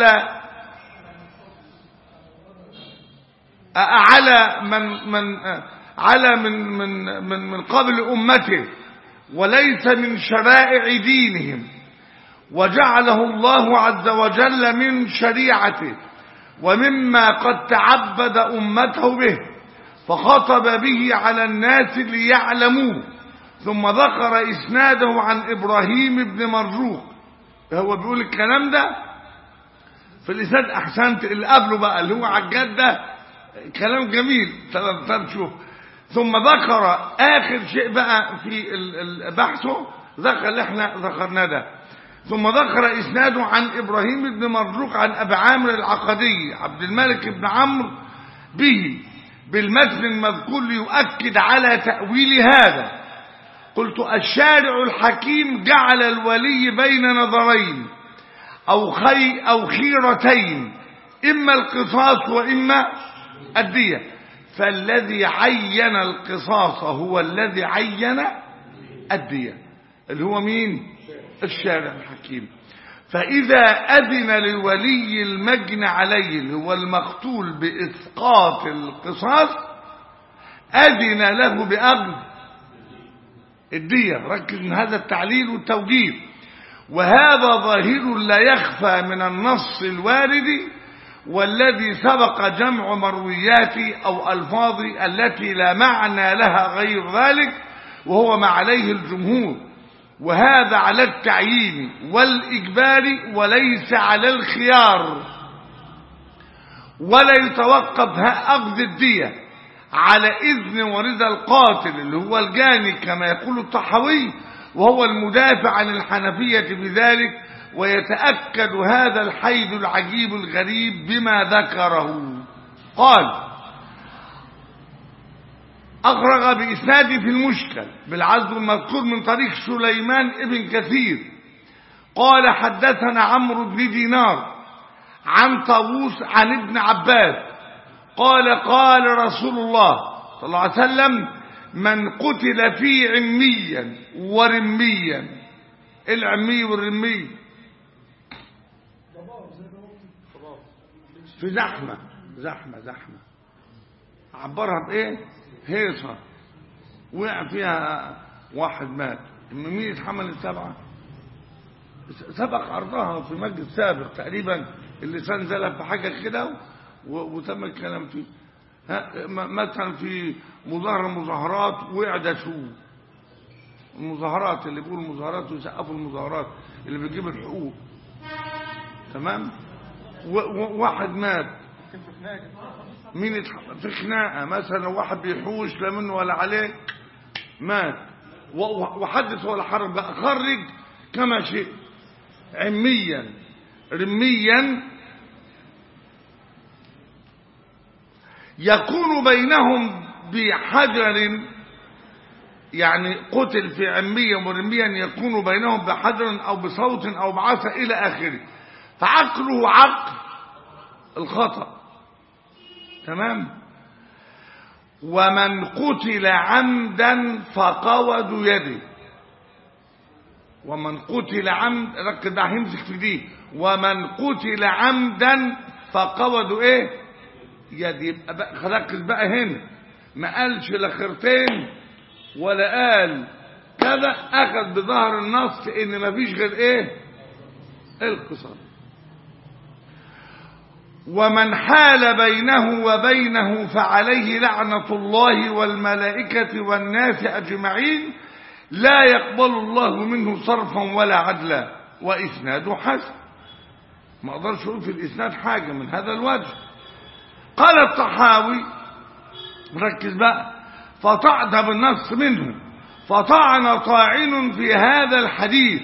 على من من على من من من من قبل أمته وليس من شرائع دينهم وجعله الله عز وجل من شريعته ومما قد تعبد أمته به فخطب به على الناس ليعلموه ثم ذكر إسناده عن إبراهيم بن مرزوق هو بيقول الكلام ده في الإسناد أحسنت اللي قبله بقى اللي هو عجاد ده كلام جميل طب شوف ثم ذكر آخر شيء بقى في ال- ال- بحثه ذكر اللي احنا ذكرناه ده ثم ذكر إسناده عن إبراهيم بن مرزوق عن أبي عامر العقدي عبد الملك بن عمرو به بالمتن المذكور ليؤكد على تأويل هذا قلت الشارع الحكيم جعل الولي بين نظرين أو, خي أو خيرتين إما القصاص وإما الدية فالذي عين القصاص هو الذي عين الدية اللي هو مين الشارع الحكيم فإذا أذن للولي المجن عليه اللي هو المقتول بإسقاط القصاص أذن له بأخذ الدية ركز من هذا التعليل والتوجيه وهذا ظاهر لا يخفى من النص الوارد والذي سبق جمع مرويات أو ألفاظ التي لا معنى لها غير ذلك وهو ما عليه الجمهور وهذا على التعيين والإجبار وليس على الخيار ولا يتوقف أخذ الدية على إذن ورضا القاتل اللي هو الجاني كما يقول الطحاوي وهو المدافع عن الحنفية بذلك ويتأكد هذا الحيد العجيب الغريب بما ذكره قال أخرج بإسناده في المشكل بالعزم المذكور من طريق سليمان ابن كثير قال حدثنا عمرو بن دينار عن طاووس عن ابن عباس قال قال رسول الله صلى الله عليه وسلم من قتل في عميا ورميا العمي والرمي في زحمة زحمة زحمة عبرها بإيه هيصة وقع فيها واحد مات مين يتحمل السبعة سبق عرضها في مجلس سابق تقريبا اللسان زلف في حاجة كده وتم الكلام فيه ها مثلا في مظاهرة مظاهرات وقع ده شو المظاهرات اللي بيقولوا مظاهرات ويسقفوا المظاهرات اللي بتجيب الحقوق تمام واحد مات مين يتح... في خناقه مثلا واحد بيحوش لا منه ولا عليه مات وحدث ولا حرج بقى خرج كما شئت عميا رميا يكون بينهم بحجر يعني قتل في عمية ورميا يكون بينهم بحجر أو بصوت أو بعصا إلى آخره فعقله عقل الخطأ تمام ومن قتل عمدا فقود يده ومن قتل عمد ركز ده همسك في دي ومن قتل عمدا فقود ايه يد يبقى بقى ركز بقى هنا ما قالش لا خرتين ولا قال كذا اخذ بظهر النص ان ما فيش غير ايه القصاص ومن حال بينه وبينه فعليه لعنة الله والملائكة والناس أجمعين لا يقبل الله منه صرفا ولا عدلا وإسناده حسن ما أقدرش أقول في الإسناد حاجة من هذا الوجه قال الطحاوي ركز بقى فطعن بالنص منه فطعن طاعن في هذا الحديث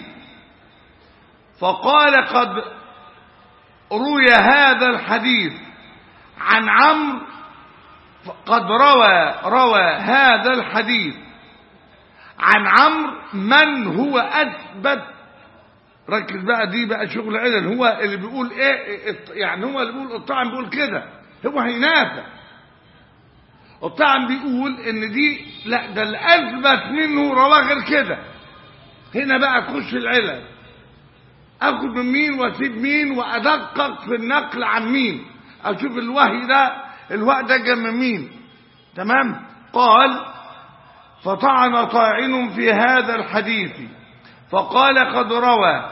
فقال قد روي هذا الحديث عن عمرو قد روى روى هذا الحديث عن عمرو من هو أثبت ركز بقى دي بقى شغل علل هو اللي بيقول ايه يعني هو اللي بيقول الطعن بيقول كده هو هينافع الطعن بيقول ان دي لا ده اللي اثبت منه رواه غير كده هنا بقى تخش العلل اخد من مين واسيب مين وادقق في النقل عن مين اشوف الوهي ده الوهي ده جاي من مين تمام قال فطعن طاعن في هذا الحديث فقال قد روى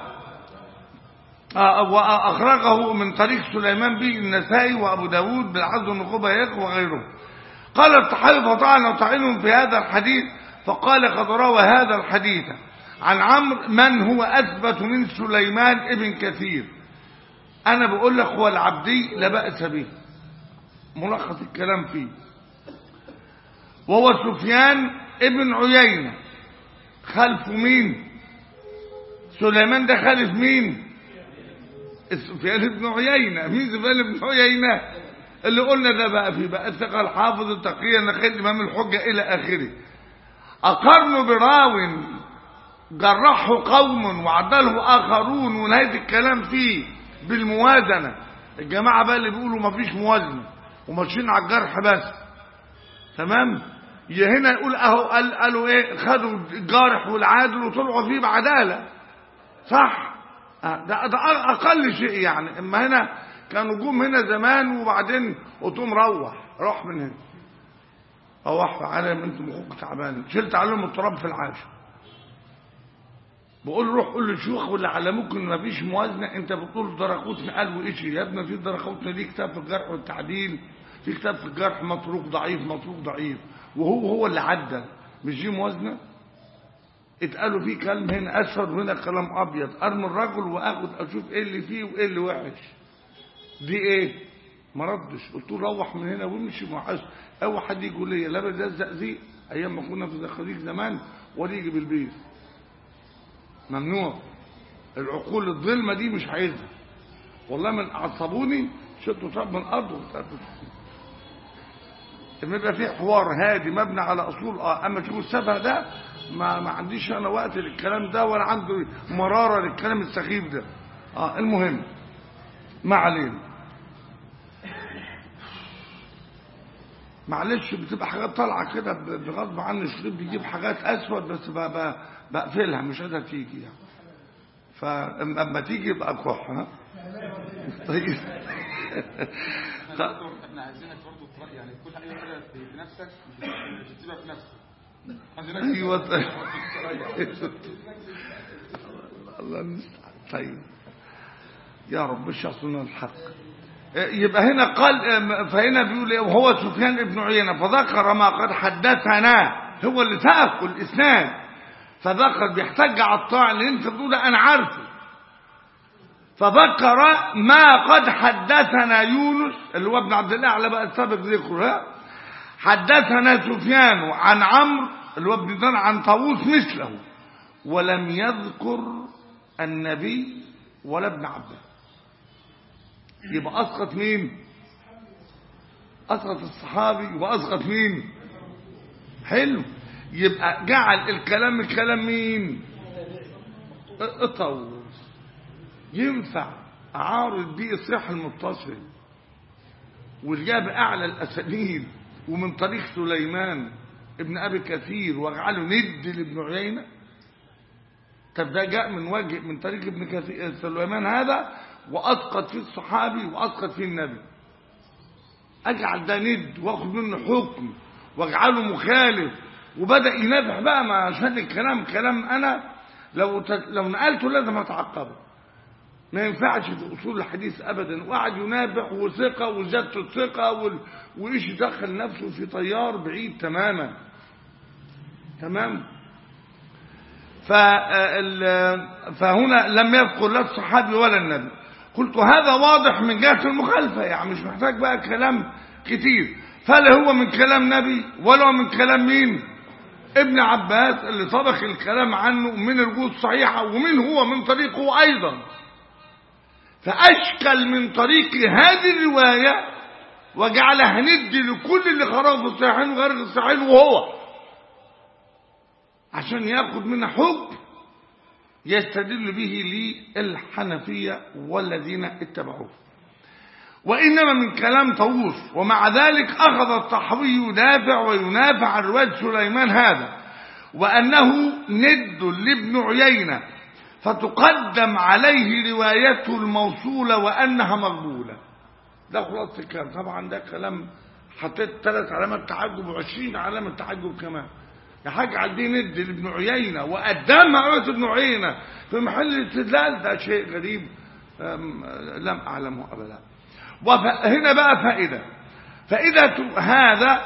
وأخرجه من طريق سليمان بن النسائي وأبو داود بالعز النقوبة وغيره قال الطحاوي فطعن طاعن في هذا الحديث فقال قد روى هذا الحديث عن عمرو من هو أثبت من سليمان ابن كثير أنا بقول لك هو العبدي لا بأس به ملخص الكلام فيه وهو سفيان ابن عيينة خلف مين سليمان ده خلف مين سفيان ابن عيينة مين سفيان ابن عيينة اللي قلنا ده بقى فيه بقى الثقة الحافظ التقية نخل الإمام الحجة إلى آخره أقرن براو جرحه قوم وعدله آخرون ونهاية الكلام فيه بالموازنة الجماعة بقى اللي بيقولوا مفيش موازنة وماشيين على الجرح بس تمام يا هنا يقول اهو قال قالوا ايه خدوا الجارح والعادل وطلعوا فيه بعداله صح آه ده, ده اقل شيء يعني اما هنا كانوا جم هنا زمان وبعدين قلتهم روح روح من هنا روح عليهم انتم مخوك تعبان شلت عليهم التراب في العاشر بقول روح قول للشيوخ واللي علموك ان مفيش موازنه انت بتقول درقوتنا قال وايش يا ابني في درقوتنا دي كتاب في الجرح والتعديل في كتاب في الجرح متروك ضعيف متروك ضعيف وهو هو اللي عدى مش دي موازنه اتقالوا فيه كلام هنا اسود وهنا كلام ابيض ارمي الرجل واخد اشوف ايه اللي فيه وايه اللي وحش دي ايه ما ردش قلت له روح من هنا وامشي مع حس اوعى حد يقول لي لا ده الزقزيق ايام ما كنا في الزقازيق زمان ولا يجي بالبيت ممنوع العقول الظلمه دي مش عايزها والله من عصبوني شدوا طب من الارض وتقفل لما يبقى في حوار هادي مبني على اصول اه اما تشوفوا السفه ده ما ما عنديش انا وقت للكلام ده ولا عندي مراره للكلام السخيف ده اه المهم ما علينا معلش بتبقى حاجات طالعه كده بغصب عني الشريط بيجيب حاجات اسود بس بقفلها مش قادره تيجي يعني فاما تيجي يبقى كح ها طيب احنا عايزينك برضه يعني كل اي حاجه في نفسك مش تسيبها في نفسك ايوه الله المستعان طيب يا رب الشخص من الحق يبقى هنا قال فهنا بيقول وهو سفيان بن عيينة فذكر ما قد حدثنا هو اللي ساق الاسناد فذكر بيحتج على الطاعن اللي انت بتقول انا عارفه فذكر ما قد حدثنا يونس اللي هو ابن عبد الله على بقى السابق ذكره حدثنا سفيان عن عمرو اللي هو ابن دان عن طاووس مثله ولم يذكر النبي ولا ابن عباس يبقى اسقط مين اسقط الصحابي واسقط مين حلو يبقى جعل الكلام الكلام مين الطاووس ينفع اعارض بيه الصح المتصل والجاب اعلى الاسانيد ومن طريق سليمان ابن ابي كثير واجعله ند لابن عيينه طب ده جاء من وجه من طريق ابن كثير سليمان هذا واسقط فيه الصحابي واسقط فيه النبي اجعل ده ند واخد منه حكم واجعله مخالف وبدا ينافح بقى مع عشان الكلام كلام انا لو لو نقلته لازم اتعقبه ما ينفعش في اصول الحديث ابدا وقعد ينابح وثقه وزادت الثقه وال... وايش دخل نفسه في طيار بعيد تماما تمام فال- فهنا لم يذكر لا الصحابي ولا النبي قلت هذا واضح من جهة المخالفة يعني مش محتاج بقى كلام كتير فلا هو من كلام نبي ولا هو من كلام مين ابن عباس اللي طبخ الكلام عنه من الوجوه الصحيحة ومن هو من طريقه أيضا فأشكل من طريق هذه الرواية وجعلها ندي لكل اللي خرج في الصحيحين وغير الصحيحين وهو عشان ياخد منها حكم يستدل به للحنفية والذين اتبعوه وإنما من كلام طاووس ومع ذلك أخذ الطحوي يدافع وينافع عن رواية سليمان هذا وأنه ند لابن عيينة فتقدم عليه روايته الموصولة وأنها مقبولة ده خلاصة الكلام طبعا ده كلام حطيت ثلاث علامات تعجب وعشرين علامة تعجب كمان يا حاج عدي ند لابن عيينة وقدمها رواية ابن عيينة في محل الاستدلال ده شيء غريب أم، لم أعلمه أبدا وهنا بقى فائدة فائدة هذا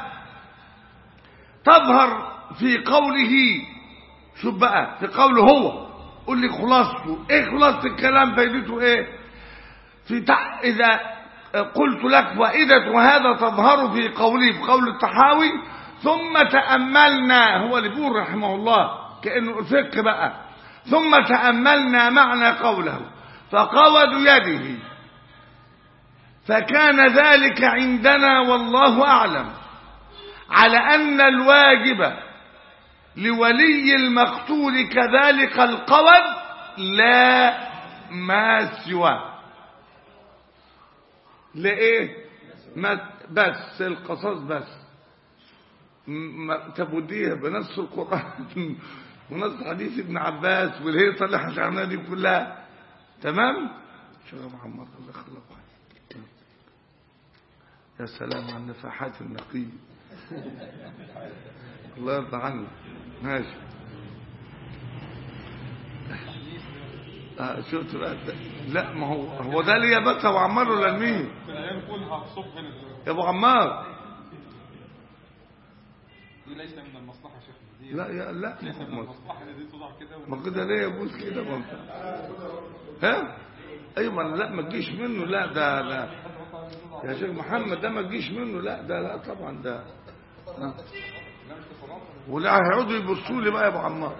تظهر في قوله شوف بقى في قوله هو قول لي خلاصته ايه خلاصة الكلام فائدته ايه في تع... اذا قلت لك فائدة هذا تظهر في قوله في قول الطحاوي ثم تأملنا هو اللي بيقول رحمه الله كأنه الفقه بقى ثم تأملنا معنى قوله فقود يده فكان ذلك عندنا والله أعلم على أن الواجب لولي المقتول كذلك القود لا ما سواه لإيه ما بس القصاص بس ما تبديها بنص القرآن ونص حديث ابن عباس والهيصة اللي احنا شرحناها دي كلها تمام شيخ محمد الله يخلق يا سلام على النفحات النقية الله يرضى عنك ماشي آه شفت بقى ده. لا ما هو هو ده ليا بس ابو عمار ولا لمين في الايام كلها الصبح هنا دلوقتي. يا ابو عمار دي ليس من المصلحه يا شيخ دي لا يا لا ليس من ما- المصلحه ان دي توضع كده ما كده ليه يبوس كده ما ها ايوه ما لا ما تجيش منه لا ده لا يا شيخ محمد ده ما تجيش منه لا ده لا طبعا ده ها. ولا هيقعدوا يبصوا لي بقى يا ابو عمار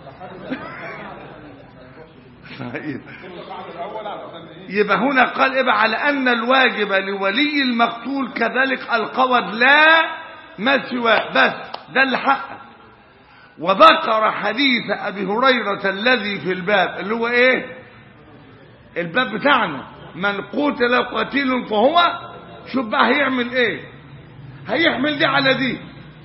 الاول علشان ايه يبقى هنا قال إيه بقى على أن الواجب لولي المقتول كذلك القود لا ما سواه بس ده اللي حقك وذكر حديث أبي هريرة الذي في الباب اللي هو إيه الباب بتاعنا من قتل قتيل فهو شوف بقى هيعمل إيه هيحمل دي على دي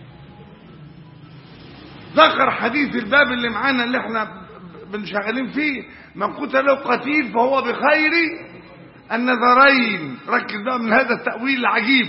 ذكر حديث الباب اللي معانا اللي احنا بنشغلين فيه من قتل قتيل فهو بخير النظرين ركز بقى من هذا التأويل العجيب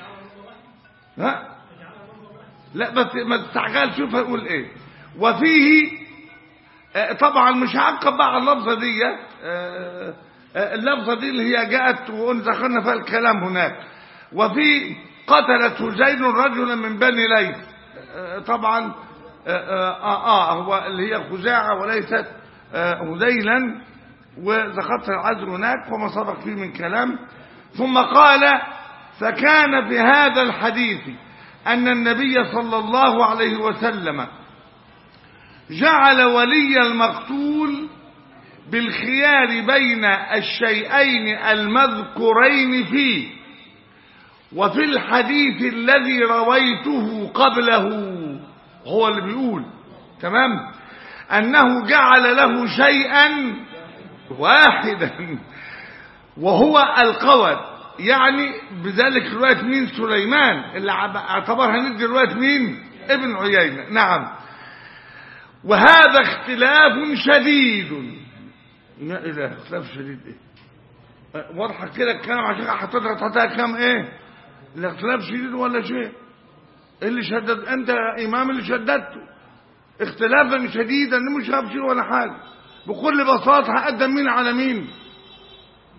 ها لا بس ما تستعجل شوف هيقول ايه وفيه آه، طبعا مش هعقب بقى على اللفظه دي آه، آه، اللفظه دي اللي هي جاءت وذكرنا فيها الكلام هناك وفي قتلت هزيل رجلا من بني ليث آه، طبعا آه, آه, آه هو اللي هي خزاعة وليست آه هذيلا وذكرت العذر هناك وما سبق فيه من كلام ثم قال فكان في هذا الحديث أن النبي صلى الله عليه وسلم جعل ولي المقتول بالخيار بين الشيئين المذكورين فيه وفي الحديث الذي رويته قبله هو اللي بيقول تمام أنه جعل له شيئا واحدا وهو القود يعني بذلك رواية مين سليمان اللي اعتبرها ندي رواية مين ابن عيينة نعم وهذا اختلاف شديد يا إله اختلاف شديد ايه واضحة كده الكلام عشان حطيتها تحتها كام ايه الاختلاف شديد ولا شيء اللي شدد انت يا امام اللي شددته اختلافا شديدا مش هبشر ولا حاجه بكل بساطه هقدم مين على مين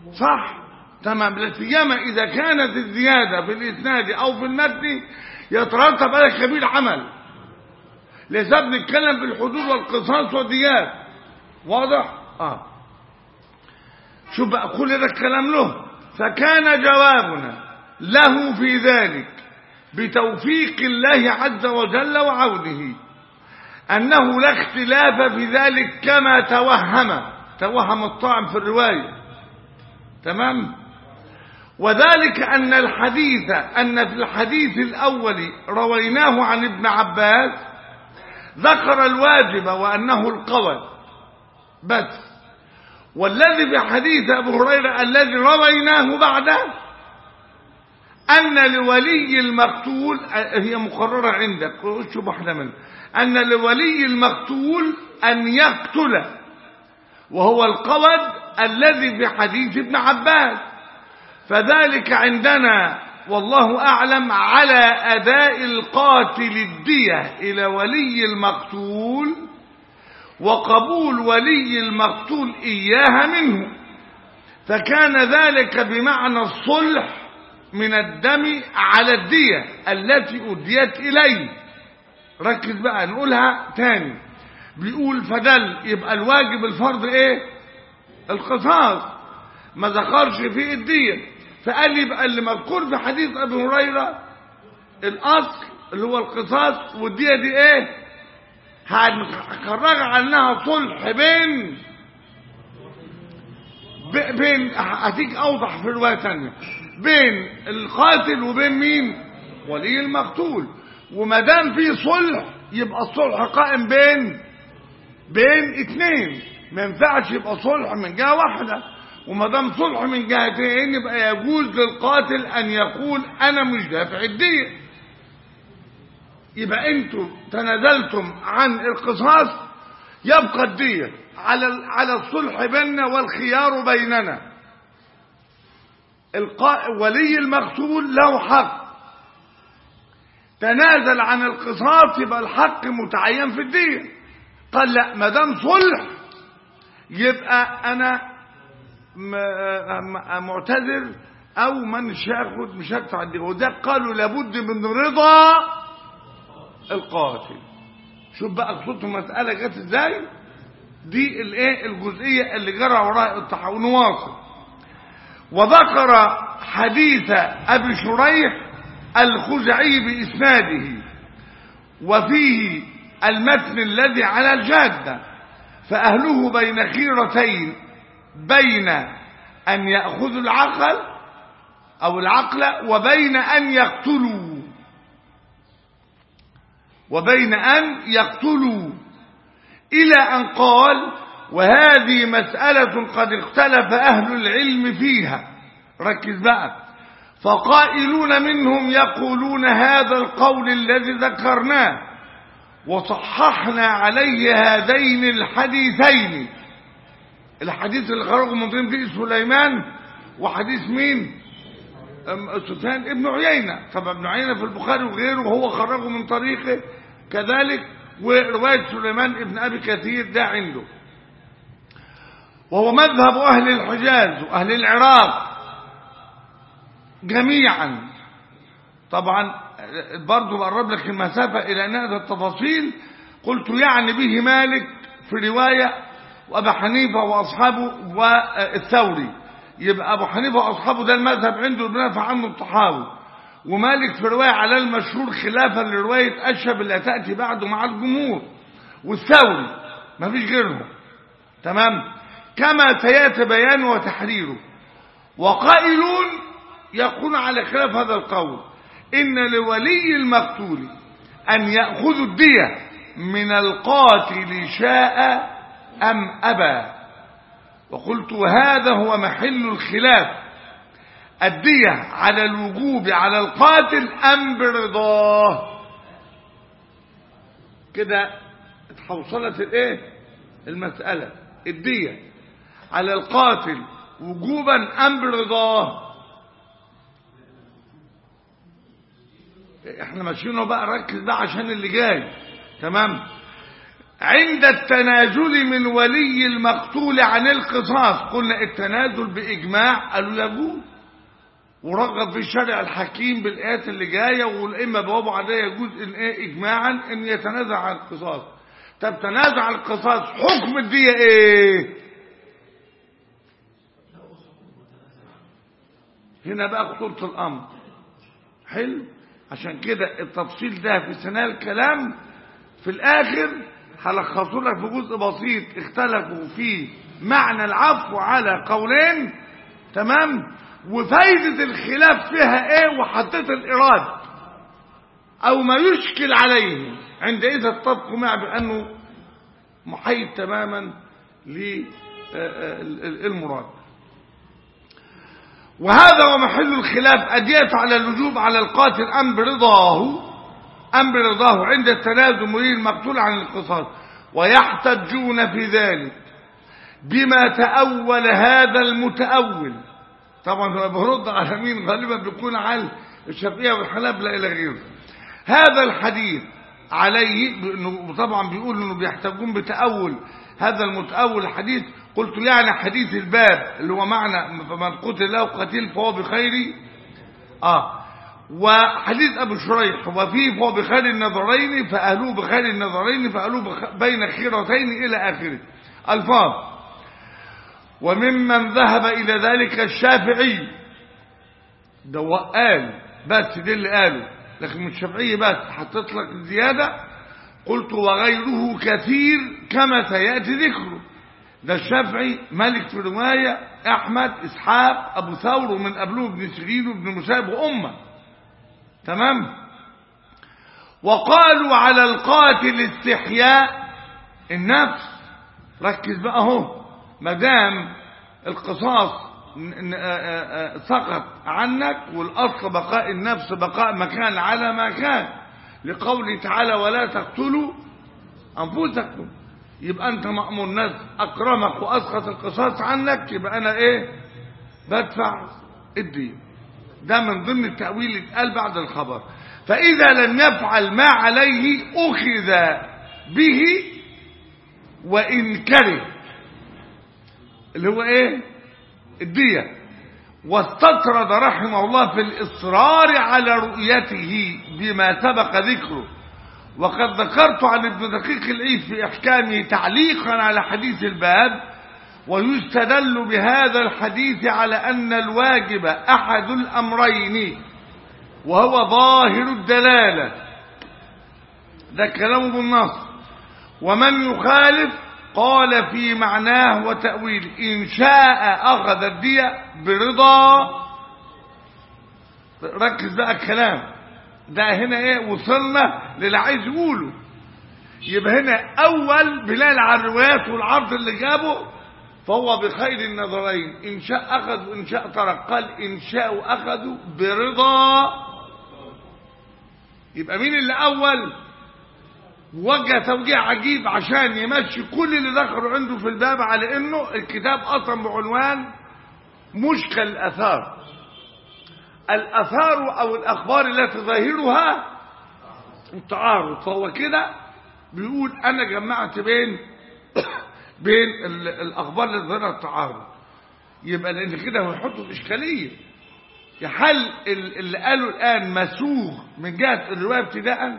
صح تمام لا سيما اذا كانت الزياده في الاسناد او في المتن يترتب على كبير عمل لذا بنتكلم بالحدود والقصاص والديات واضح اه شوف بقى كل ده الكلام له فكان جوابنا له في ذلك بتوفيق الله عز وجل وعونه أنه لا اختلاف في ذلك كما توهم توهم الطعن في الرواية تمام وذلك أن الحديث أن في الحديث الأول رويناه عن ابن عباس ذكر الواجب وأنه القول بس والذي في حديث أبو هريرة الذي رويناه بعده أن لولي المقتول هي مقررة عندك شوف احنا منه أن لولي المقتول أن يقتل وهو القود الذي في حديث ابن عباس فذلك عندنا والله أعلم على أداء القاتل الدية إلى ولي المقتول وقبول ولي المقتول إياها منه فكان ذلك بمعنى الصلح من الدم على الدية التي أديت إليه ركز بقى نقولها تاني بيقول فدل يبقى الواجب الفرض ايه القصاص ما ذكرش فيه الدية فقال لي يبقى اللي مذكور في حديث ابي هريرة الاصل اللي هو القصاص والدية دي ايه هنخرج عنها صلح بين بين هتيجي اوضح في رواية تانية بين القاتل وبين مين ولي المقتول وما دام في صلح يبقى الصلح قائم بين بين اتنين ما ينفعش يبقى صلح من جهه واحده وما دام صلح من جهتين يبقى يجوز للقاتل ان يقول انا مش دافع الديه يبقى انتوا تنازلتم عن القصاص يبقى الديه على على الصلح بيننا والخيار بيننا القا... ولي المقتول له حق تنازل عن القصاص يبقى الحق متعين في الدين قال لا ما دام صلح يبقى انا معتذر او مش هاخد مش هدفع الدين وده قالوا لابد من رضا القاتل شوف بقى صوت المساله جت ازاي دي الايه الجزئيه اللي جرى وراها التحول نواصل وذكر حديث ابي شريح الخزعي بإسناده وفيه المتن الذي على الجادة فأهله بين خيرتين بين أن يأخذوا العقل أو العقل وبين أن يقتلوا وبين أن يقتلوا إلى أن قال وهذه مسألة قد اختلف أهل العلم فيها ركز بقى فقائلون منهم يقولون هذا القول الذي ذكرناه وصححنا عليه هذين الحديثين الحديث اللي خرجوا من ضمن فيه سليمان وحديث مين سفيان ابن عيينة طبعا ابن عيينة في البخاري وغيره وهو خرجه من طريقه كذلك ورواية سليمان ابن أبي كثير ده عنده وهو مذهب أهل الحجاز وأهل العراق جميعا طبعا برضو بقرب لك المسافة إلى أن هذا التفاصيل قلت يعني به مالك في رواية وأبا حنيفة وأصحابه والثوري يبقى أبو حنيفة وأصحابه ده المذهب عنده بنفع عنه الطحاوي ومالك في رواية على المشهور خلافا لرواية أشهب اللي تأتي بعده مع الجمهور والثوري ما فيش غيرهم تمام كما سيأتي بيانه وتحريره وقائلون يقول على خلاف هذا القول إن لولي المقتول أن يأخذ الدية من القاتل شاء أم أبى وقلت هذا هو محل الخلاف الدية على الوجوب على القاتل أم برضاه كده اتحوصلت الايه المسألة الدية على القاتل وجوبا أم برضاه احنا ماشيينه بقى ركز بقى عشان اللي جاي تمام عند التنازل من ولي المقتول عن القصاص قلنا التنازل بإجماع قالوا يجوز ورغب في الشرع الحكيم بالآيات اللي جاية والأئمة بوابوا عليها يجوز إن إيه إجماعا إن يتنازع عن القصاص طب تنازع عن القصاص حكم الدية إيه هنا بقى خطورة الأمر حلو عشان كده التفصيل ده في ثناء الكلام في الآخر هلخصه لك في جزء بسيط اختلفوا فيه معنى العفو على قولين تمام وفايدة الخلاف فيها ايه وحطيت الإرادة أو ما يشكل عليه عندئذ اتفقوا معه بأنه محيد تماما للمراد وهذا ومحل الخلاف أديت على الوجوب على القاتل أم برضاه أم برضاه عند التنازل مريد المقتول عن القصاص ويحتجون في ذلك بما تأول هذا المتأول طبعا هو برد على مين غالبا بيكون على الشافعية والحنابلة إلى غيره هذا الحديث عليه بأنه طبعا بيقول انه بيحتاجون بتأول هذا المتأول الحديث قلت يعني حديث الباب اللي هو معنى فمن قتل له قتيل فهو بخير اه وحديث ابو شريح وفيه فهو بخير النظرين فأهلوه بخير النظرين فأهلوه بخ... بين خيرتين الى اخره الفاظ وممن ذهب الى ذلك الشافعي ده وقال بس دي اللي قاله لكن من الشافعي بس حطيت لك زيادة قلت وغيره كثير كما سيأتي ذكره ده الشافعي مالك في رواية أحمد إسحاق أبو ثور ومن قبله ابن سيرين وابن مساب وأمة تمام وقالوا على القاتل استحياء النفس ركز بقى اهو ما دام القصاص سقط عنك والأصل بقاء النفس بقاء مكان على ما كان لقوله تعالى ولا تقتلوا أنفسكم يبقى أنت مأمور ناس أكرمك وأسقط القصاص عنك يبقى أنا إيه بدفع الدين ده من ضمن التأويل اللي اتقال بعد الخبر فإذا لم يفعل ما عليه أخذ به وإن كره اللي هو إيه الدية واستطرد رحمه الله في الإصرار على رؤيته بما سبق ذكره وقد ذكرت عن ابن دقيق العيد في إحكامه تعليقا على حديث الباب ويستدل بهذا الحديث على أن الواجب أحد الأمرين وهو ظاهر الدلالة ده كلام بالنص ومن يخالف قال في معناه وتأويل إن شاء أخذ الدية برضا ركز بقى الكلام ده هنا ايه وصلنا للي عايز يقوله يبقى هنا اول بلال على الروايات والعرض اللي جابه فهو بخير النظرين ان شاء اخذ وان شاء ترك قال ان شاء اخذوا برضا يبقى مين اللي اول وجه توجيه عجيب عشان يمشي كل اللي ذكره عنده في الباب على انه الكتاب اصلا بعنوان مشكل الاثار الاثار او الاخبار التي ظاهرها التعارض فهو كده بيقول انا جمعت بين بين الاخبار اللي ظاهرها التعارض يبقى لان كده هيحطوا في اشكاليه هل اللي قالوا الان مسوغ من جهه الروايه ابتداء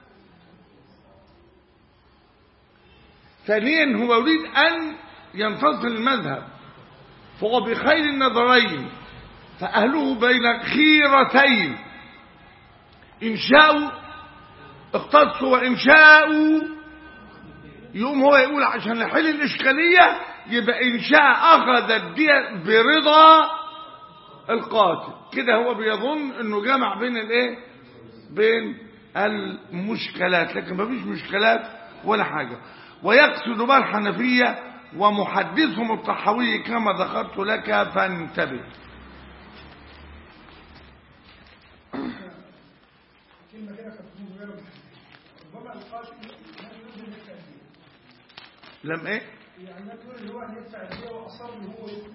ثانيا هو يريد ان ينفصل المذهب فهو بخير النظرين فأهله بين خيرتين إن شاءوا اختصوا وإن شاءوا يقوم هو يقول عشان يحل الإشكالية يبقى إن شاء أخذ الدية برضا القاتل كده هو بيظن انه جمع بين الايه بين المشكلات لكن مفيش مشكلات ولا حاجة ويقصد بقى الحنفية ومحدثهم الطحاوي كما ذكرت لك فانتبه كلمة كده كانت مجرد ربما القاتل لم يلزم التأديب لم ايه يعني لا تقول اللي هو ان يدفع الدية واصر ان هو يقتل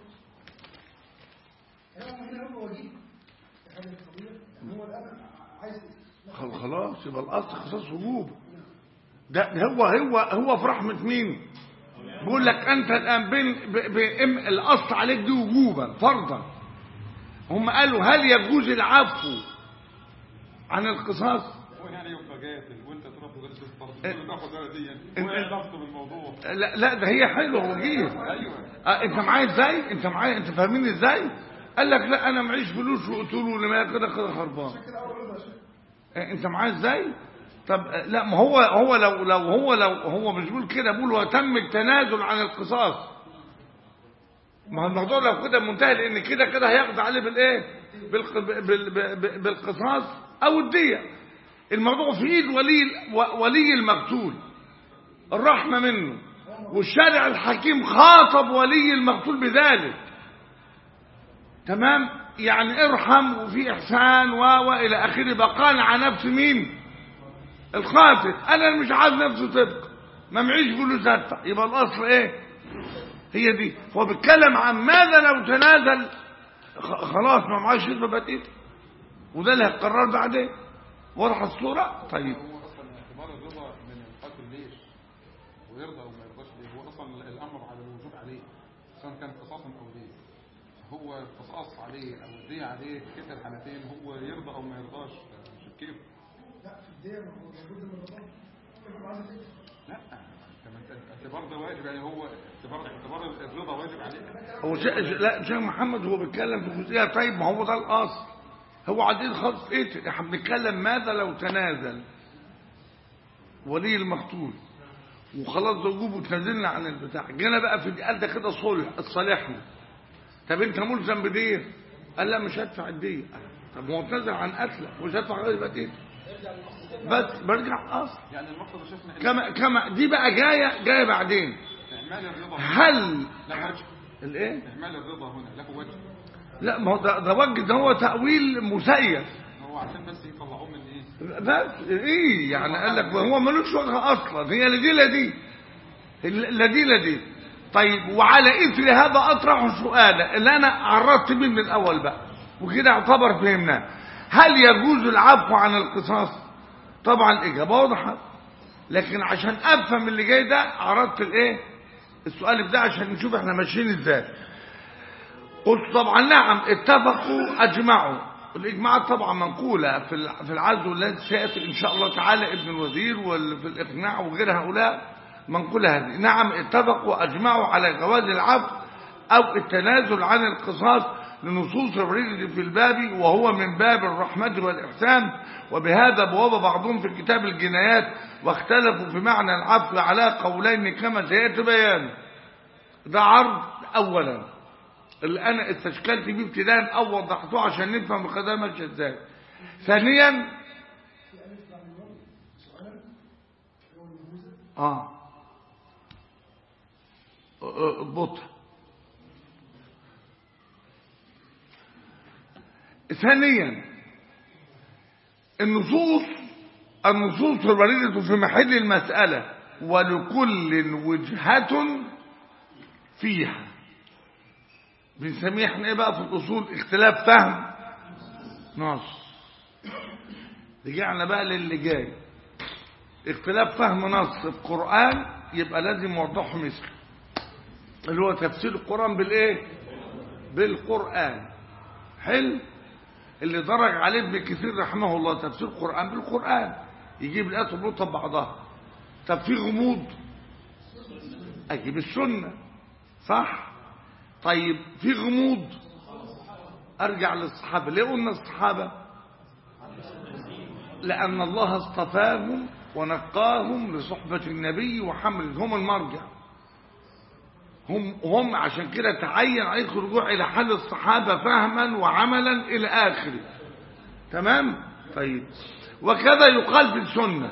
يعني هنا هو وجيه في هذه القضية ان هو الان عايز خل- خلاص يبقى الاصل قصاص وجوب ده هو هو هو في رحمة مين بيقول لك انت الان بين ب- بام الاصل عليك دي وجوبا فرضا هم قالوا هل يجوز العفو عن القصاص هو يعني يبقى قاتل وانت تروح تدرس الفرض إيه. تقول له تاخد ولا دي إيه. هو علاقته بالموضوع لا, لا ده هي حلوه وجيه ايوه آه انت معايا ازاي انت معايا انت فاهمين ازاي قال لك لا انا معيش فلوس وقلت له لما كده كده خربان آه، انت معايا ازاي طب آه، لا ما هو هو لو لو هو لو هو مش بيقول كده بيقول وتم التنازل عن القصاص ما هو الموضوع لو كده منتهي لان كده كده هيقضي عليه بالايه بالق- بال- بال- بالقصاص او الديه الموضوع في ايد ولي ولي المقتول الرحمه منه والشارع الحكيم خاطب ولي المقتول بذلك تمام يعني ارحم وفي احسان و والى اخره بقان على نفس مين القاتل انا مش عايز نفسه تبقى ما معيش فلوس ادفع يبقى الاصل ايه هي دي هو بيتكلم عن ماذا لو تنازل خ- خلاص ما معاش يدفع بديل وده اللي هيقرر بعدين واضحه الصوره طيب هو اصلا اعتبار الرضا من القاتل ليش ويرضى او ما يرضاش ليه هو اصلا الامر على الوجوب عليه سواء كان قصاصا او ديه هو القصاص عليه او الديه عليه في كلتا الحالتين هو يرضى او ما يرضاش مش كيف لا في الدية ما هو لابد من الرضا كيف عايز تكسب لا انت ما انت اعتبار ده واجب يعني هو اعتبار اعتبار الرضا واجب عليه هو شيء لا شيخ محمد هو بيتكلم في جزئيه طيب ما هو ده الاصل هو عديد خاص ايه احنا بنتكلم ماذا لو تنازل ولي المقتول وخلاص زوجوه وتنازلنا عن البتاع جينا بقى في قال ده كده صلح اتصالحنا طب انت ملزم بديه قال لا مش هدفع الديه طب هو اتنازل عن قتله مش هدفع غير بديه بس برجع اصل يعني المقصد يا شيخنا إن كما كما دي بقى جايه جايه بعدين اهمال الرضا هل له وجه الايه اهمال الرضا هنا له وجه لا ما هو ده, ده وجه ده هو تأويل مسيس هو عشان بس يطلعوه من ايه بس ايه يعني قال لك هو ملوش وجه اصلا هي لا دي لا دي لا دي لا دي طيب وعلى اثر هذا اطرح سؤالا اللي انا عرضت بيه من الاول بقى وكده اعتبر فهمناه هل يجوز العفو عن القصاص طبعا الاجابه واضحه لكن عشان افهم اللي جاي ده عرضت الايه السؤال ده عشان نشوف احنا ماشيين ازاي قلت طبعا نعم اتفقوا اجمعوا الاجماع طبعا منقوله في الع- في العزو الذي سياتي ان شاء الله تعالى ابن الوزير وفي الاقناع وغير هؤلاء منقوله هذه نعم اتفقوا اجمعوا على جواز العفو او التنازل عن القصاص لنصوص الرجل في الباب وهو من باب الرحمة والإحسان وبهذا بواب بعضهم في كتاب الجنايات واختلفوا في معنى العفو على قولين كما سيأتي بيانه ده عرض أولا اللي أنا استشكلت بيه ابتداء أو وضحته عشان نفهم القضايا ماشية إزاي ثانيا آه بطء ثانيا النصوص النصوص الواردة في محل المسألة ولكل وجهة فيها بنسميه احنا ايه بقى في الاصول اختلاف فهم نص رجعنا بقى للي جاي اختلاف فهم نص في القرآن يبقى لازم يوضحه مثل اللي هو تفسير القرآن بالايه بالقرآن حلو اللي درج عليه ابن كثير رحمه الله تفسير القرآن بالقرآن يجيب الآيات ويربطها ببعضها طب في غموض أجيب السنة صح طيب في غموض أرجع للصحابة ليه قلنا الصحابة لأن الله اصطفاهم ونقاهم لصحبة النبي وحمل هم المرجع هم هم عشان كده تعين عليك الرجوع الى حل الصحابه فهما وعملا الى اخره تمام طيب وكذا يقال في السنه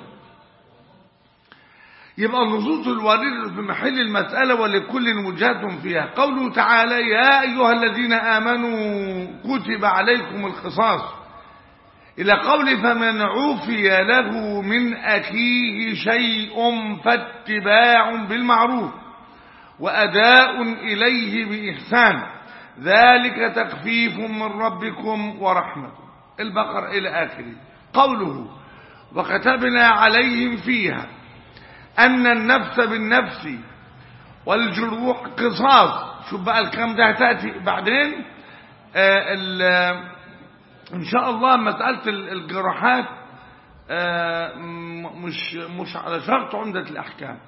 يبقى النصوص الواردة في محل المسألة ولكل وجهة فيها قوله تعالى يا أيها الذين آمنوا كتب عليكم القصاص إلى قول فمن عفي له من أخيه شيء فاتباع بالمعروف وأداء إليه بإحسان ذلك تخفيف من ربكم ورحمة البقر إلى آخره قوله وكتبنا عليهم فيها أن النفس بالنفس والجروح قصاص شوف بقى الكلام ده هتأتي بعدين آه ال- إن شاء الله مسألة ال- الجراحات آه م- مش مش على شرط عمدة الأحكام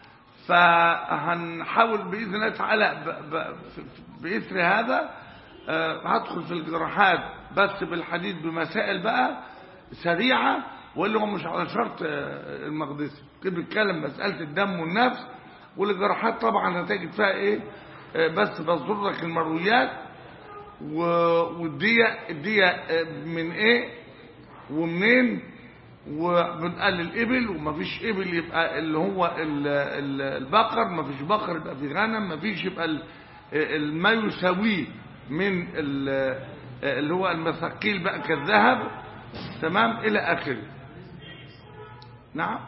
فهنحاول بإذن الله تعالى ب- ب- بإثر هذا آه، هدخل في الجراحات بس بالحديث بمسائل بقى سريعة واللي هو مش على شرط آه، المقدسي كده بيتكلم مسألة الدم والنفس والجراحات طبعا هتجد فيها ايه آه، بس بصدر لك المرويات و- والدية الدية آه، من ايه ومنين وبنقل الإبل ومفيش إبل يبقى اللي هو ال- ال- البقر مفيش بقر يبقى في غنم مفيش يبقى ال- ال- ما يساويه من ال- اللي هو المثاقيل بقى كالذهب تمام إلى آخره نعم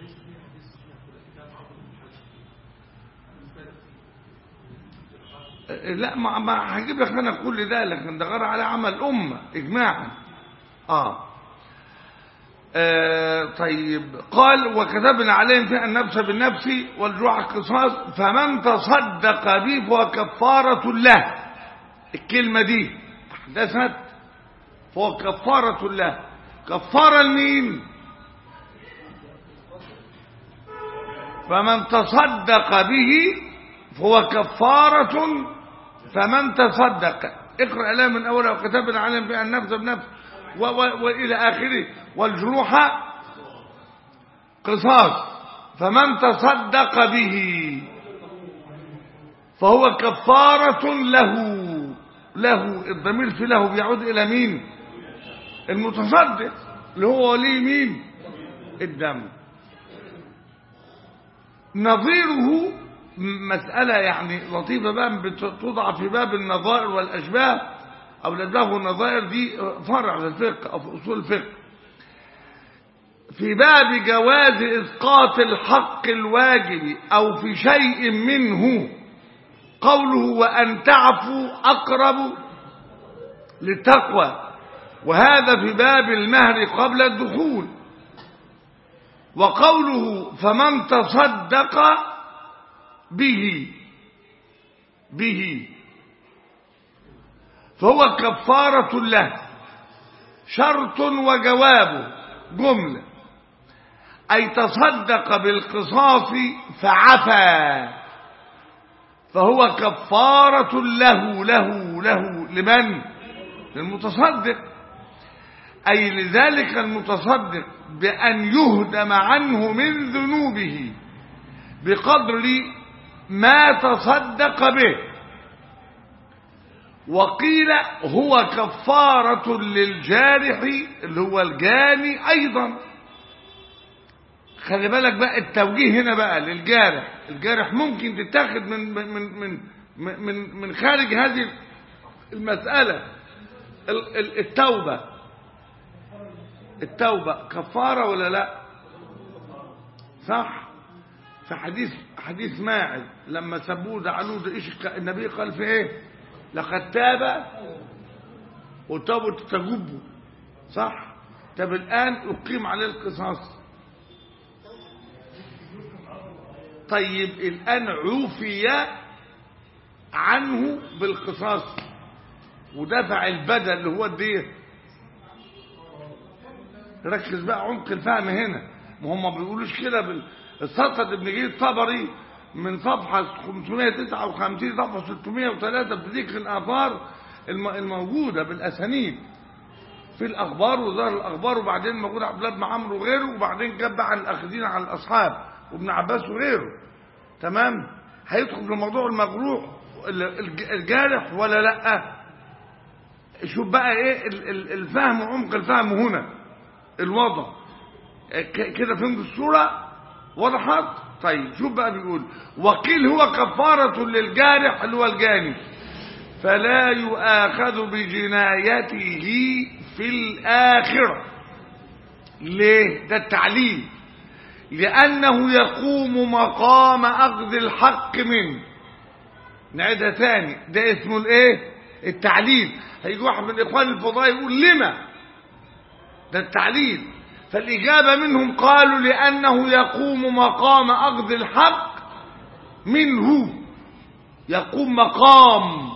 لا ما ما هجيب لك انا كل ده لكن ده غير على عمل امه اجماعا اه آه، طيب قال وكتبنا عليهم في النفس بالنفس والجوع قصاص فمن تصدق به فهو كفارة له الكلمة دي حدثت فهو كفارة له كفارة لمين فمن تصدق به فهو كفارة فمن تصدق اقرأ لا من أول وكتبنا عليهم في النفس بنفس و و وإلى آخره والجروح قصاص فمن تصدق به فهو كفارة له له الضمير في له بيعود إلى مين المتصدق اللي هو ولي مين الدم نظيره مسألة يعني لطيفة بقى بتوضع في باب النظائر والأشباه أو الأشباه والنظائر دي فرع في الفقه أو في أصول الفقه في باب جواز إسقاط الحق الواجب أو في شيء منه قوله وأن تعفوا أقرب للتقوى وهذا في باب المهر قبل الدخول وقوله فمن تصدق به به فهو كفارة له شرط وجواب جملة أي تصدق بالقصاص فعفى فهو كفارة له له له لمن للمتصدق أي لذلك المتصدق بأن يهدم عنه من ذنوبه بقدر ما تصدق به وقيل هو كفارة للجارح اللي هو الجاني أيضا خلي بالك بقى التوجيه هنا بقى للجارح الجارح ممكن تتاخد من من من من من, من خارج هذه المسألة ال- ال- التوبة التوبة كفارة ولا لا صح في حديث حديث ماعز لما سبوه زعلوه ده ايش النبي قال في ايه لقد تاب وتابوا تجبوا صح طب الان اقيم عليه القصاص طيب الان عوفي عنه بالقصاص ودفع البدل اللي هو الديه ركز بقى عمق الفهم هنا ما هم ما بيقولوش كده بال... السطر ابن جرير الطبري من صفحة 559 صفحة 603 بذكر الآثار الم- الموجودة بالأسانيد في الأخبار وظهر الأخبار وبعدين موجود عبد الله بن عمرو وغيره وبعدين جاب بقى عن الأخذين عن الأصحاب وابن عباس وغيره تمام هيدخل في الموضوع المجروح ال- الج- الجارح ولا لأ شوف بقى ايه ال- ال- الفهم وعمق الفهم هنا الوضع ك- كده فهمت الصورة وضحت طيب شوف بقى بيقول وقيل هو كفارة للجارح اللي هو الجاني فلا يؤاخذ بجنايته في الآخرة ليه ده التعليل لأنه يقوم مقام أخذ الحق منه نعيدها تاني ده اسمه الايه التعليل هيجي واحد من الاخوان الفضائي يقول لما ده التعليل فالإجابة منهم قالوا لأنه يقوم مقام أخذ الحق منه يقوم مقام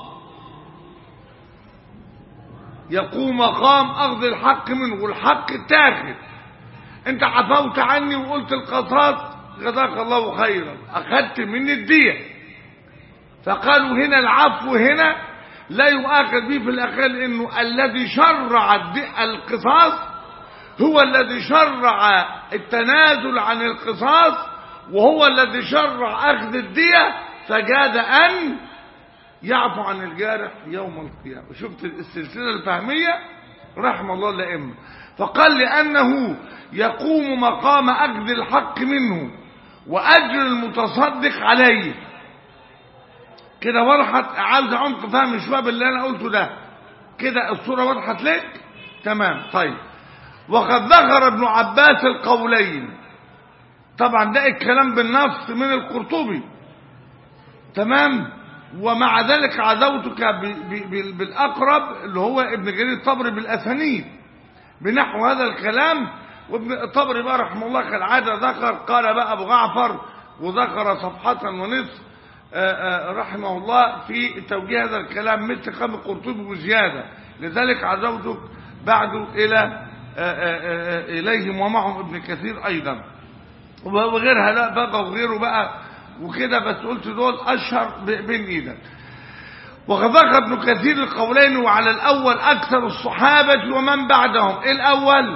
يقوم مقام أخذ الحق منه والحق اتاخد انت عفوت عني وقلت القصاص جزاك الله خيرا أخذت مني الدية فقالوا هنا العفو هنا لا يؤاخذ به في الأخير لأنه الذي شرع الدي- القصاص هو الذي شرع التنازل عن القصاص وهو الذي شرع أخذ الدية فجاد أن يعفو عن الجارح يوم القيامة شفت السلسلة الفهمية رحم الله الأئمة فقال لأنه يقوم مقام أخذ الحق منه وأجر المتصدق عليه كده وضحت عاوز عمق فهم شوية باللي أنا قلته ده كده الصورة وضحت لك تمام طيب وقد ذكر ابن عباس القولين طبعا ده الكلام بالنص من القرطبي تمام ومع ذلك عزوتك ب- ب- ب- بالأقرب اللي هو ابن جرير الطبري بالأسانيد بنحو هذا الكلام وابن الطبري بقى رحمه الله كالعادة ذكر قال بقى أبو جعفر وذكر صفحة ونصف آه، آه، رحمه الله في توجيه هذا الكلام مثل كلام القرطبي وزيادة لذلك عزوتك بعده إلى آه، آه، آه، إليهم ومعهم ابن كثير أيضا وغيرها لا بقى وغيره بقى وكده بس قلت دول اشهر ب- بين ايدك وقد ذكر ابن كثير القولين وعلى الاول اكثر الصحابه ومن بعدهم إيه الاول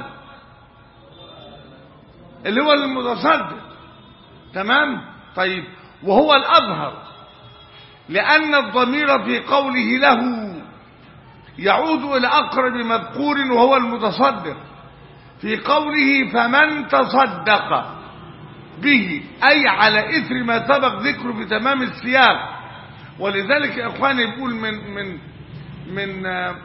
اللي هو المتصدق تمام طيب وهو الاظهر لان الضمير في قوله له يعود الى اقرب مذكور وهو المتصدق في قوله فمن تصدق به أي على إثر ما سبق ذكره في تمام السياق ولذلك يا إخواني بيقول من من من آه،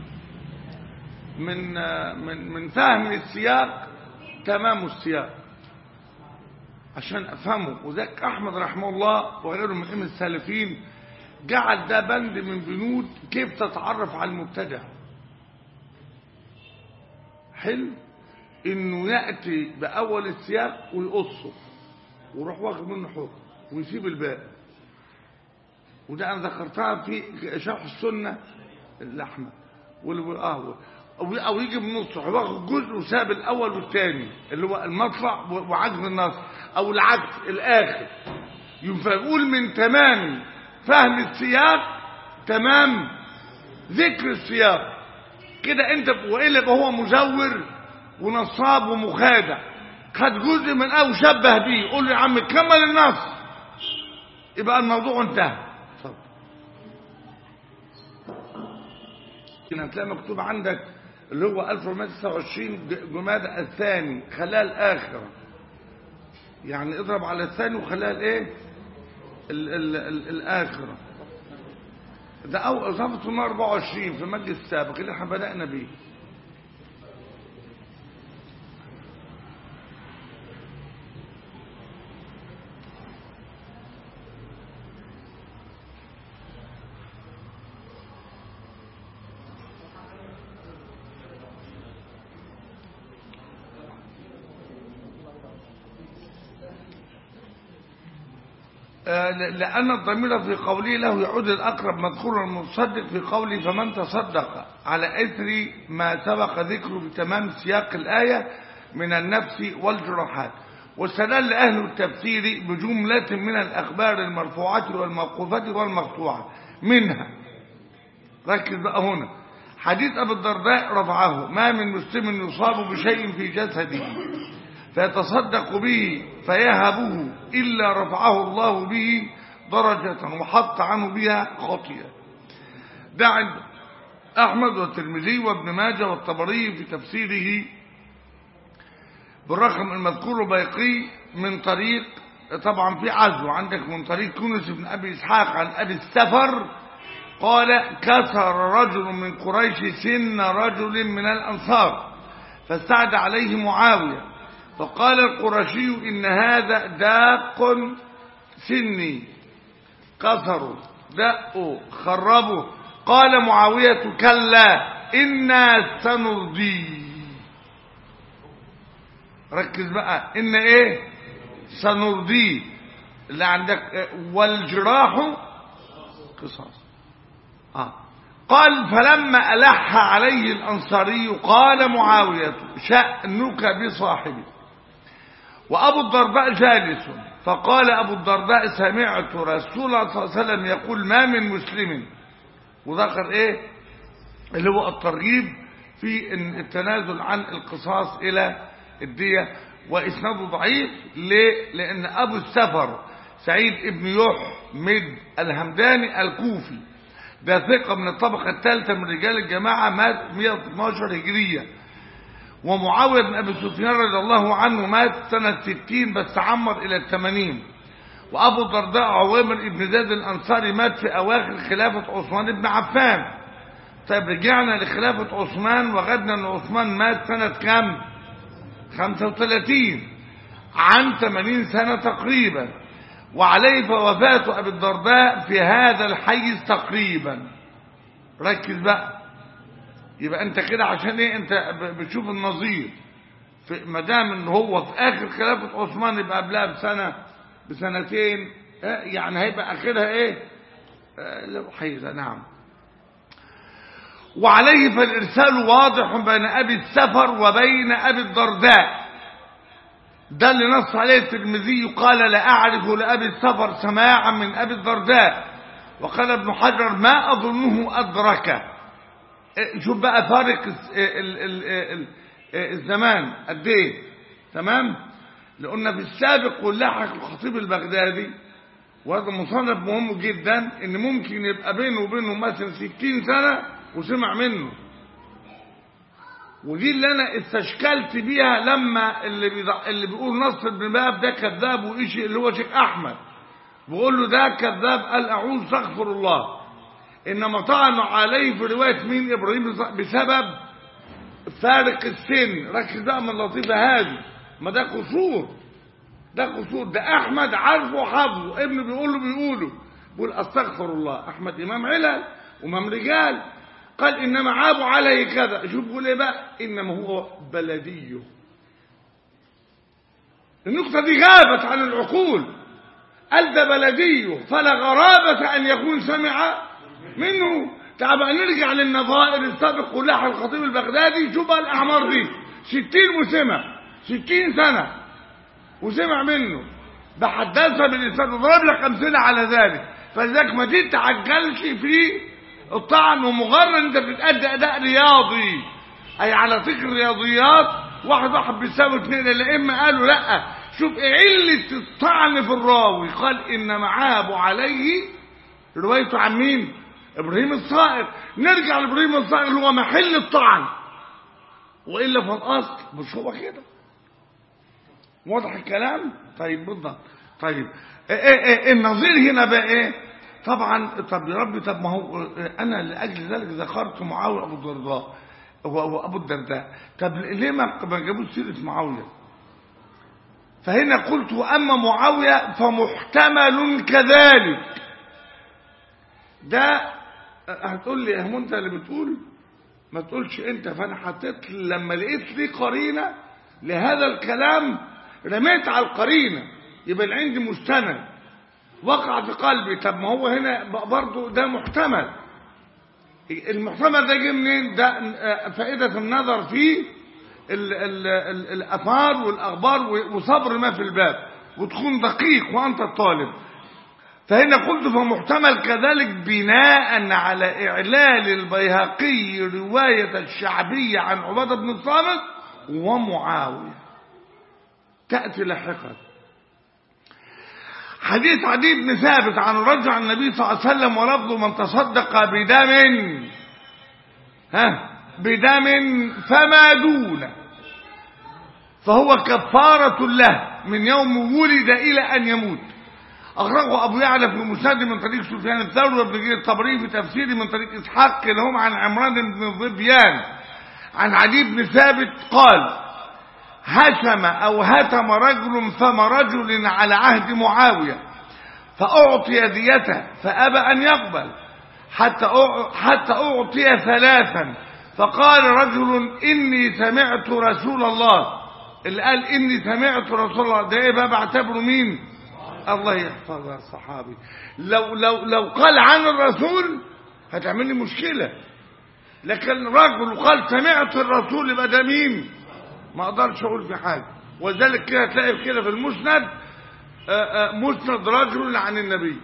من آه، من من فهم السياق تمام السياق عشان أفهمه وذاك أحمد رحمه الله وغيره من أئمة السالفين جعل ده بند من بنود كيف تتعرف على المبتدع حلو انه ياتي باول السياق ويقصه ويروح واخد منه حكم ويسيب الباقي وده انا ذكرتها في شرح السنه الاحمد واللي بيقول اه او او يجي بنص واخد جزء وساب الاول والثاني اللي هو المطلع وعجز النص او العكس الاخر يقول من تمام فهم السياق تمام ذكر السياق كده انت والا يبقى هو مزور ونصاب ومخادع خد جزء من او شبه بيه قول له يا عم كمل النص يبقى الموضوع انتهى اتفضل هنا هتلاقي مكتوب عندك اللي هو 1429 جمادى الثاني خلال الاخره يعني اضرب على الثاني وخلال ايه ال ال ال الاخره ده او صفحه 124 في المجلس السابق اللي احنا بدانا بيه آه، لأن الضمير في قوله له يعود الأقرب مذكور المصدق في قوله فمن تصدق على إثر ما سبق ذكره بتمام سياق الآية من النفس والجراحات واستدل أهل التفسير بجملة من الأخبار المرفوعة والموقوفة والمقطوعة منها ركز بقى هنا حديث أبي الدرداء رفعه ما من مسلم يصاب بشيء في جسده فيتصدق به فيهبه إلا رفعه الله به درجة وحط عنه بها خطيئة ده عند أحمد والترمذي وابن ماجه والطبري في تفسيره بالرقم المذكور بيقي من طريق طبعا في عزو عندك من طريق يونس بن أبي إسحاق عن أبي السفر قال كسر رجل من قريش سن رجل من الأنصار فاستعد عليه معاوية فقال القرشي إن هذا داق سني كسروا دقوا خربوا قال معاوية كلا إنا سنرضيه ركز بقى ان ايه سنرضيه اللي عندك إيه؟ والجراح قصاص آه. قال فلما ألح عليه الأنصاري قال معاوية شأنك بصاحبي وأبو الدرداء جالس فقال أبو الدرداء سمعت رسول الله صلى الله عليه وسلم يقول ما من مسلم وذكر إيه اللي هو الترغيب في إن التنازل عن القصاص إلى الدية وإسناده ضعيف ليه؟ لأن أبو السفر سعيد ابن يحمد الهمداني الكوفي ده ثقة من الطبقة الثالثة من رجال الجماعة مات 112 هجرية ومعاوية بن أبي سفيان رضي الله عنه مات سنة 60 بس عمر إلى الثمانين وأبو الدرداء عوامر ابن زيد الأنصاري مات في أواخر خلافة عثمان بن عفان طيب رجعنا لخلافة عثمان وغدنا أن عثمان مات سنة كام 35 عن 80 سنة تقريبا وعليه فوفاة أبي الدرداء في هذا الحيز تقريبا ركز بقى يبقى انت كده عشان ايه انت ب- بتشوف النظير في ما دام ان هو في اخر خلافة عثمان يبقى قبلها بسنة بسنتين اه يعني هيبقى اخرها ايه اه لو حيزة نعم وعليه فالارسال واضح بين ابي السفر وبين ابي الدرداء ده اللي نص عليه الترمذي قال لا أعرف لأبي السفر سماعا من أبي الدرداء وقال ابن حجر ما أظنه أدرك إيه، شوف بقى فارق الس- ال- ال- ال- الزمان قد ايه تمام لقلنا في السابق واللاحق الخطيب البغدادي وهذا مصنف مهم جدا ان ممكن يبقى بينه وبينه مثلا 60 سنة وسمع منه ودي اللي انا استشكلت بيها لما اللي بيضع اللي بيقول نصر بن باب ده كذاب وايش اللي هو شيخ احمد بقول له ده كذاب قال اعوذ استغفر الله انما طعنوا عليه في روايه مين ابراهيم بسبب فارق السن ركز بقى من اللطيفه هذه ما ده قصور ده قصور ده احمد عارفه وحافظه ابنه بيقول له بيقوله بيقول استغفر الله احمد امام علل وامام رجال قال انما عابوا عليه كذا شوف بيقول ايه بقى انما هو بلديه النقطه دي غابت عن العقول قال ده بلديه فلا غرابه ان يكون سمع منه تعال بقى نرجع للنظائر السابق كلها الخطيب البغدادي شوف بقى الاعمار دي 60 وسمع 60 سنه وسمع منه بحدثها بالإنسان وضرب لك أمثلة على ذلك فلذلك ما تتعجلش في الطعن ومجرد انت بتأدي أداء رياضي أي على فكر الرياضيات واحد واحد بيساوي اثنين الأئمة قالوا لا شوف ايه علة الطعن في الراوي قال إنما عابوا عليه روايته عن مين؟ إبراهيم الصائغ نرجع لإبراهيم الصائغ اللي هو محل الطعن وإلا فالأصل مش هو كده واضح الكلام طيب بالضبط طيب إيه إيه إيه النظير هنا بقى ايه طبعا طب يا رب طب ما هو انا لاجل ذلك ذكرت معاويه ابو الدرداء هو ابو الدرداء طب ليه ما ما جابوش سيره معاويه فهنا قلت واما معاويه فمحتمل كذلك ده هتقول لي يا انت اللي بتقول ما تقولش انت فانا حطيت لما لقيت لي قرينه لهذا الكلام رميت على القرينه يبقى اللي عندي مستند وقع في قلبي طب ما هو هنا برضه ده محتمل المحتمل ده جه منين ده فائده النظر في ال ال ال الاثار والاخبار وصبر ما في الباب وتكون دقيق وانت الطالب فهنا قلت فمحتمل كذلك بناء على إعلال البيهقي رواية الشعبية عن عبادة بن الصامت ومعاوية تأتي لاحقا حديث عدي بن ثابت عن رجل عن النبي صلى الله عليه وسلم ولفظ من تصدق بدم ها بدم فما دون فهو كفارة له من يوم ولد إلى أن يموت أخرجه أبو يعلى في المسند من طريق سفيان الثوري وابن جرير الطبري في تفسيره من طريق إسحاق لهم عن عمران بن ظبيان عن علي بن ثابت قال هشم أو هتم رجل فم رجل على عهد معاوية فأعطي ديته فأبى أن يقبل حتى حتى أعطي ثلاثا فقال رجل إني سمعت رسول الله اللي قال اني سمعت رسول الله ده ايه بقى بعتبره مين الله يحفظها الصحابي لو لو لو قال عن الرسول هتعمل لي مشكله لكن رجل قال سمعت الرسول يبقى ده مين ما اقدرش اقول في حاجه وذلك كده تلاقي كده في المسند آه، آه، مسند رجل عن النبي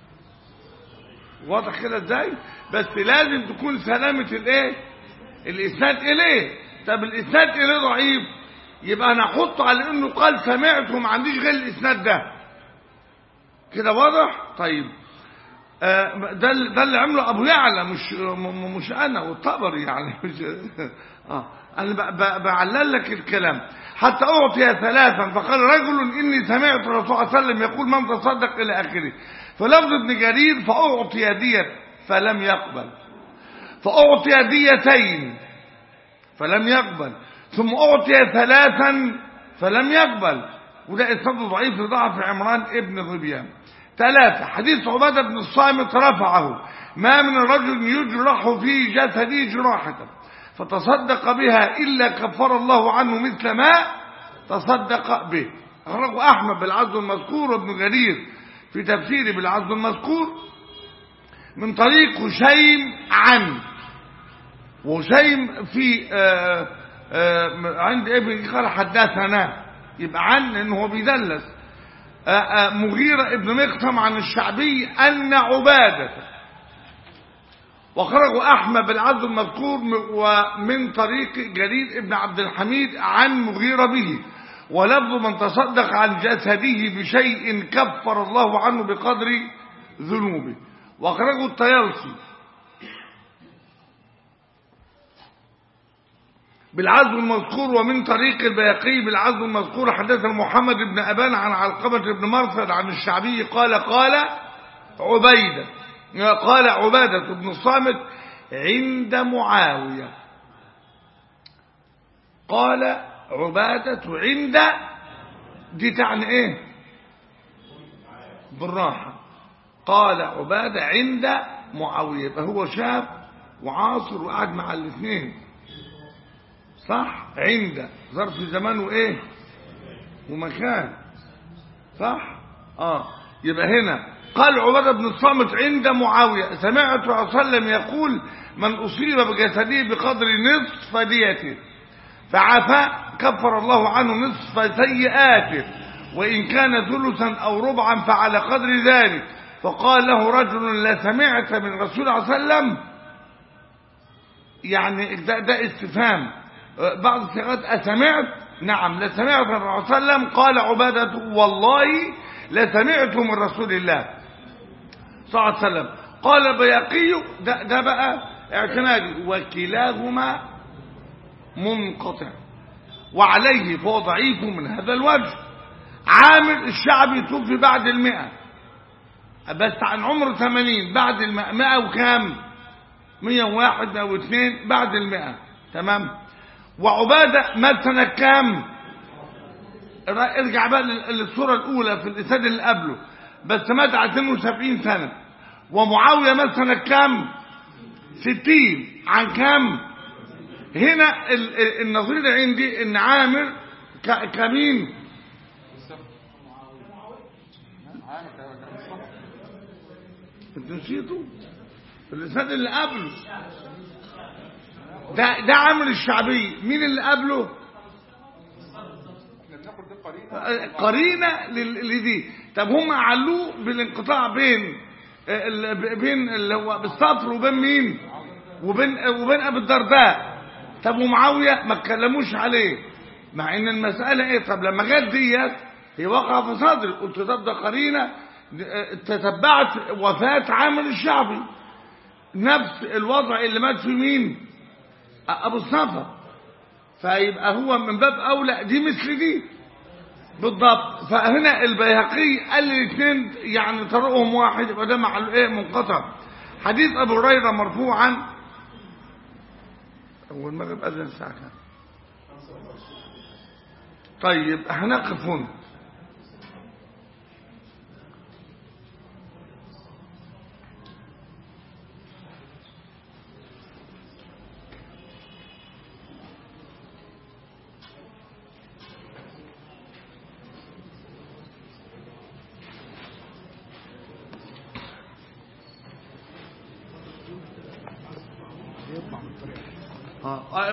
واضح كده ازاي بس لازم تكون سلامة الايه الاسناد اليه طب الاسناد اليه ضعيف يبقى انا احطه على انه قال سمعت وما عنديش غير الاسناد ده كده واضح طيب آه، ده ال- ده اللي عمله ابو يعلى مش م- م- مش انا والطبري يعني مش اه انا ب- ب- بعلل لك الكلام حتى اعطي ثلاثا فقال رجل اني سمعت الرسول صلى الله عليه وسلم يقول من تصدق الى اخره فلفظ ابن جرير فاعطي دية فلم يقبل فاعطي ديتين فلم يقبل ثم اعطي ثلاثا فلم يقبل وده اسناد ضعيف لضعف عمران ابن ظبيان ثلاثة حديث عبادة بن الصامت رفعه ما من رجل يجرح في جسده جراحة فتصدق بها إلا كفر الله عنه مثل ما تصدق به أخرجه أحمد بالعز المذكور وابن جرير في تفسيره بالعز المذكور من طريق هشيم عن وهشيم في آه آه عند ابن قال حدثنا يبقى عن انه هو بيدلس آه آه مغيرة ابن مقسم عن الشعبي أن عبادة وخرجوا أحمد بالعبد المذكور ومن طريق جرير ابن عبد الحميد عن مغيرة به ولفظ من تصدق عن جسده بشيء كفر الله عنه بقدر ذنوبه وخرجوا الطيالسي بالعزم المذكور ومن طريق البيقي بالعزم المذكور حدثنا محمد بن أبان عن علقمة بن مرثد عن الشعبي قال قال عبيدة قال عبادة بن الصامت عند معاوية قال عبادة عند دي تعني ايه بالراحة قال عبادة عند معاوية فهو شاب وعاصر وقعد مع الاثنين صح عند ظرف زمان وايه ومكان صح اه يبقى هنا قال عبادة بن الصامت عند معاوية سمعت صلى الله عليه وسلم يقول من أصيب بجسده بقدر نصف ديته فعفى كفر الله عنه نصف سيئاته وإن كان ثلثا أو ربعا فعلى قدر ذلك فقال له رجل لا سمعت من رسول الله صلى الله عليه وسلم يعني ده, ده استفهام بعض الصيغات أسمعت نعم لسمعت من الرسول صلى الله عليه وسلم قال عبادة والله لسمعت من رسول الله صلى الله عليه وسلم قال بيقي ده, ده بقى اعتمادي وكلاهما منقطع وعليه فهو ضعيف من هذا الوجه عامر الشعبي توفي بعد المئة بس عن عمره 80 بعد المئة مئة وكام 101 أو 2 بعد المئة تمام وعبادة مات سنة كام ارجع بقى للصورة الأولى في الإسناد اللي قبله بس مات على 72 سنة ومعاوية مات سنة كام 60 عن كام هنا النظير عندي ان عامر كمين انت نسيته الاسناد اللي قبله ده ده عامر الشعبي مين اللي قبله قرينه لدي طب هم علوه بالانقطاع بين بين اللي هو بالسطر وبين مين وبين وبين ابي الدرداء طب ومعاويه ما اتكلموش عليه مع ان المساله ايه طب لما جت ديت هي وقع في صدري قلت طب ده قرينه تتبعت وفاه عامر الشعبي نفس الوضع اللي مات فيه مين ابو الصفا فيبقى هو من باب اولى دي مثل دي بالضبط فهنا البيهقي قال الاثنين يعني طريقهم واحد يبقى ده مع الايه منقطع حديث ابو هريره مرفوعا اول المغرب اذن الساعه كام طيب هنقف هنا آه.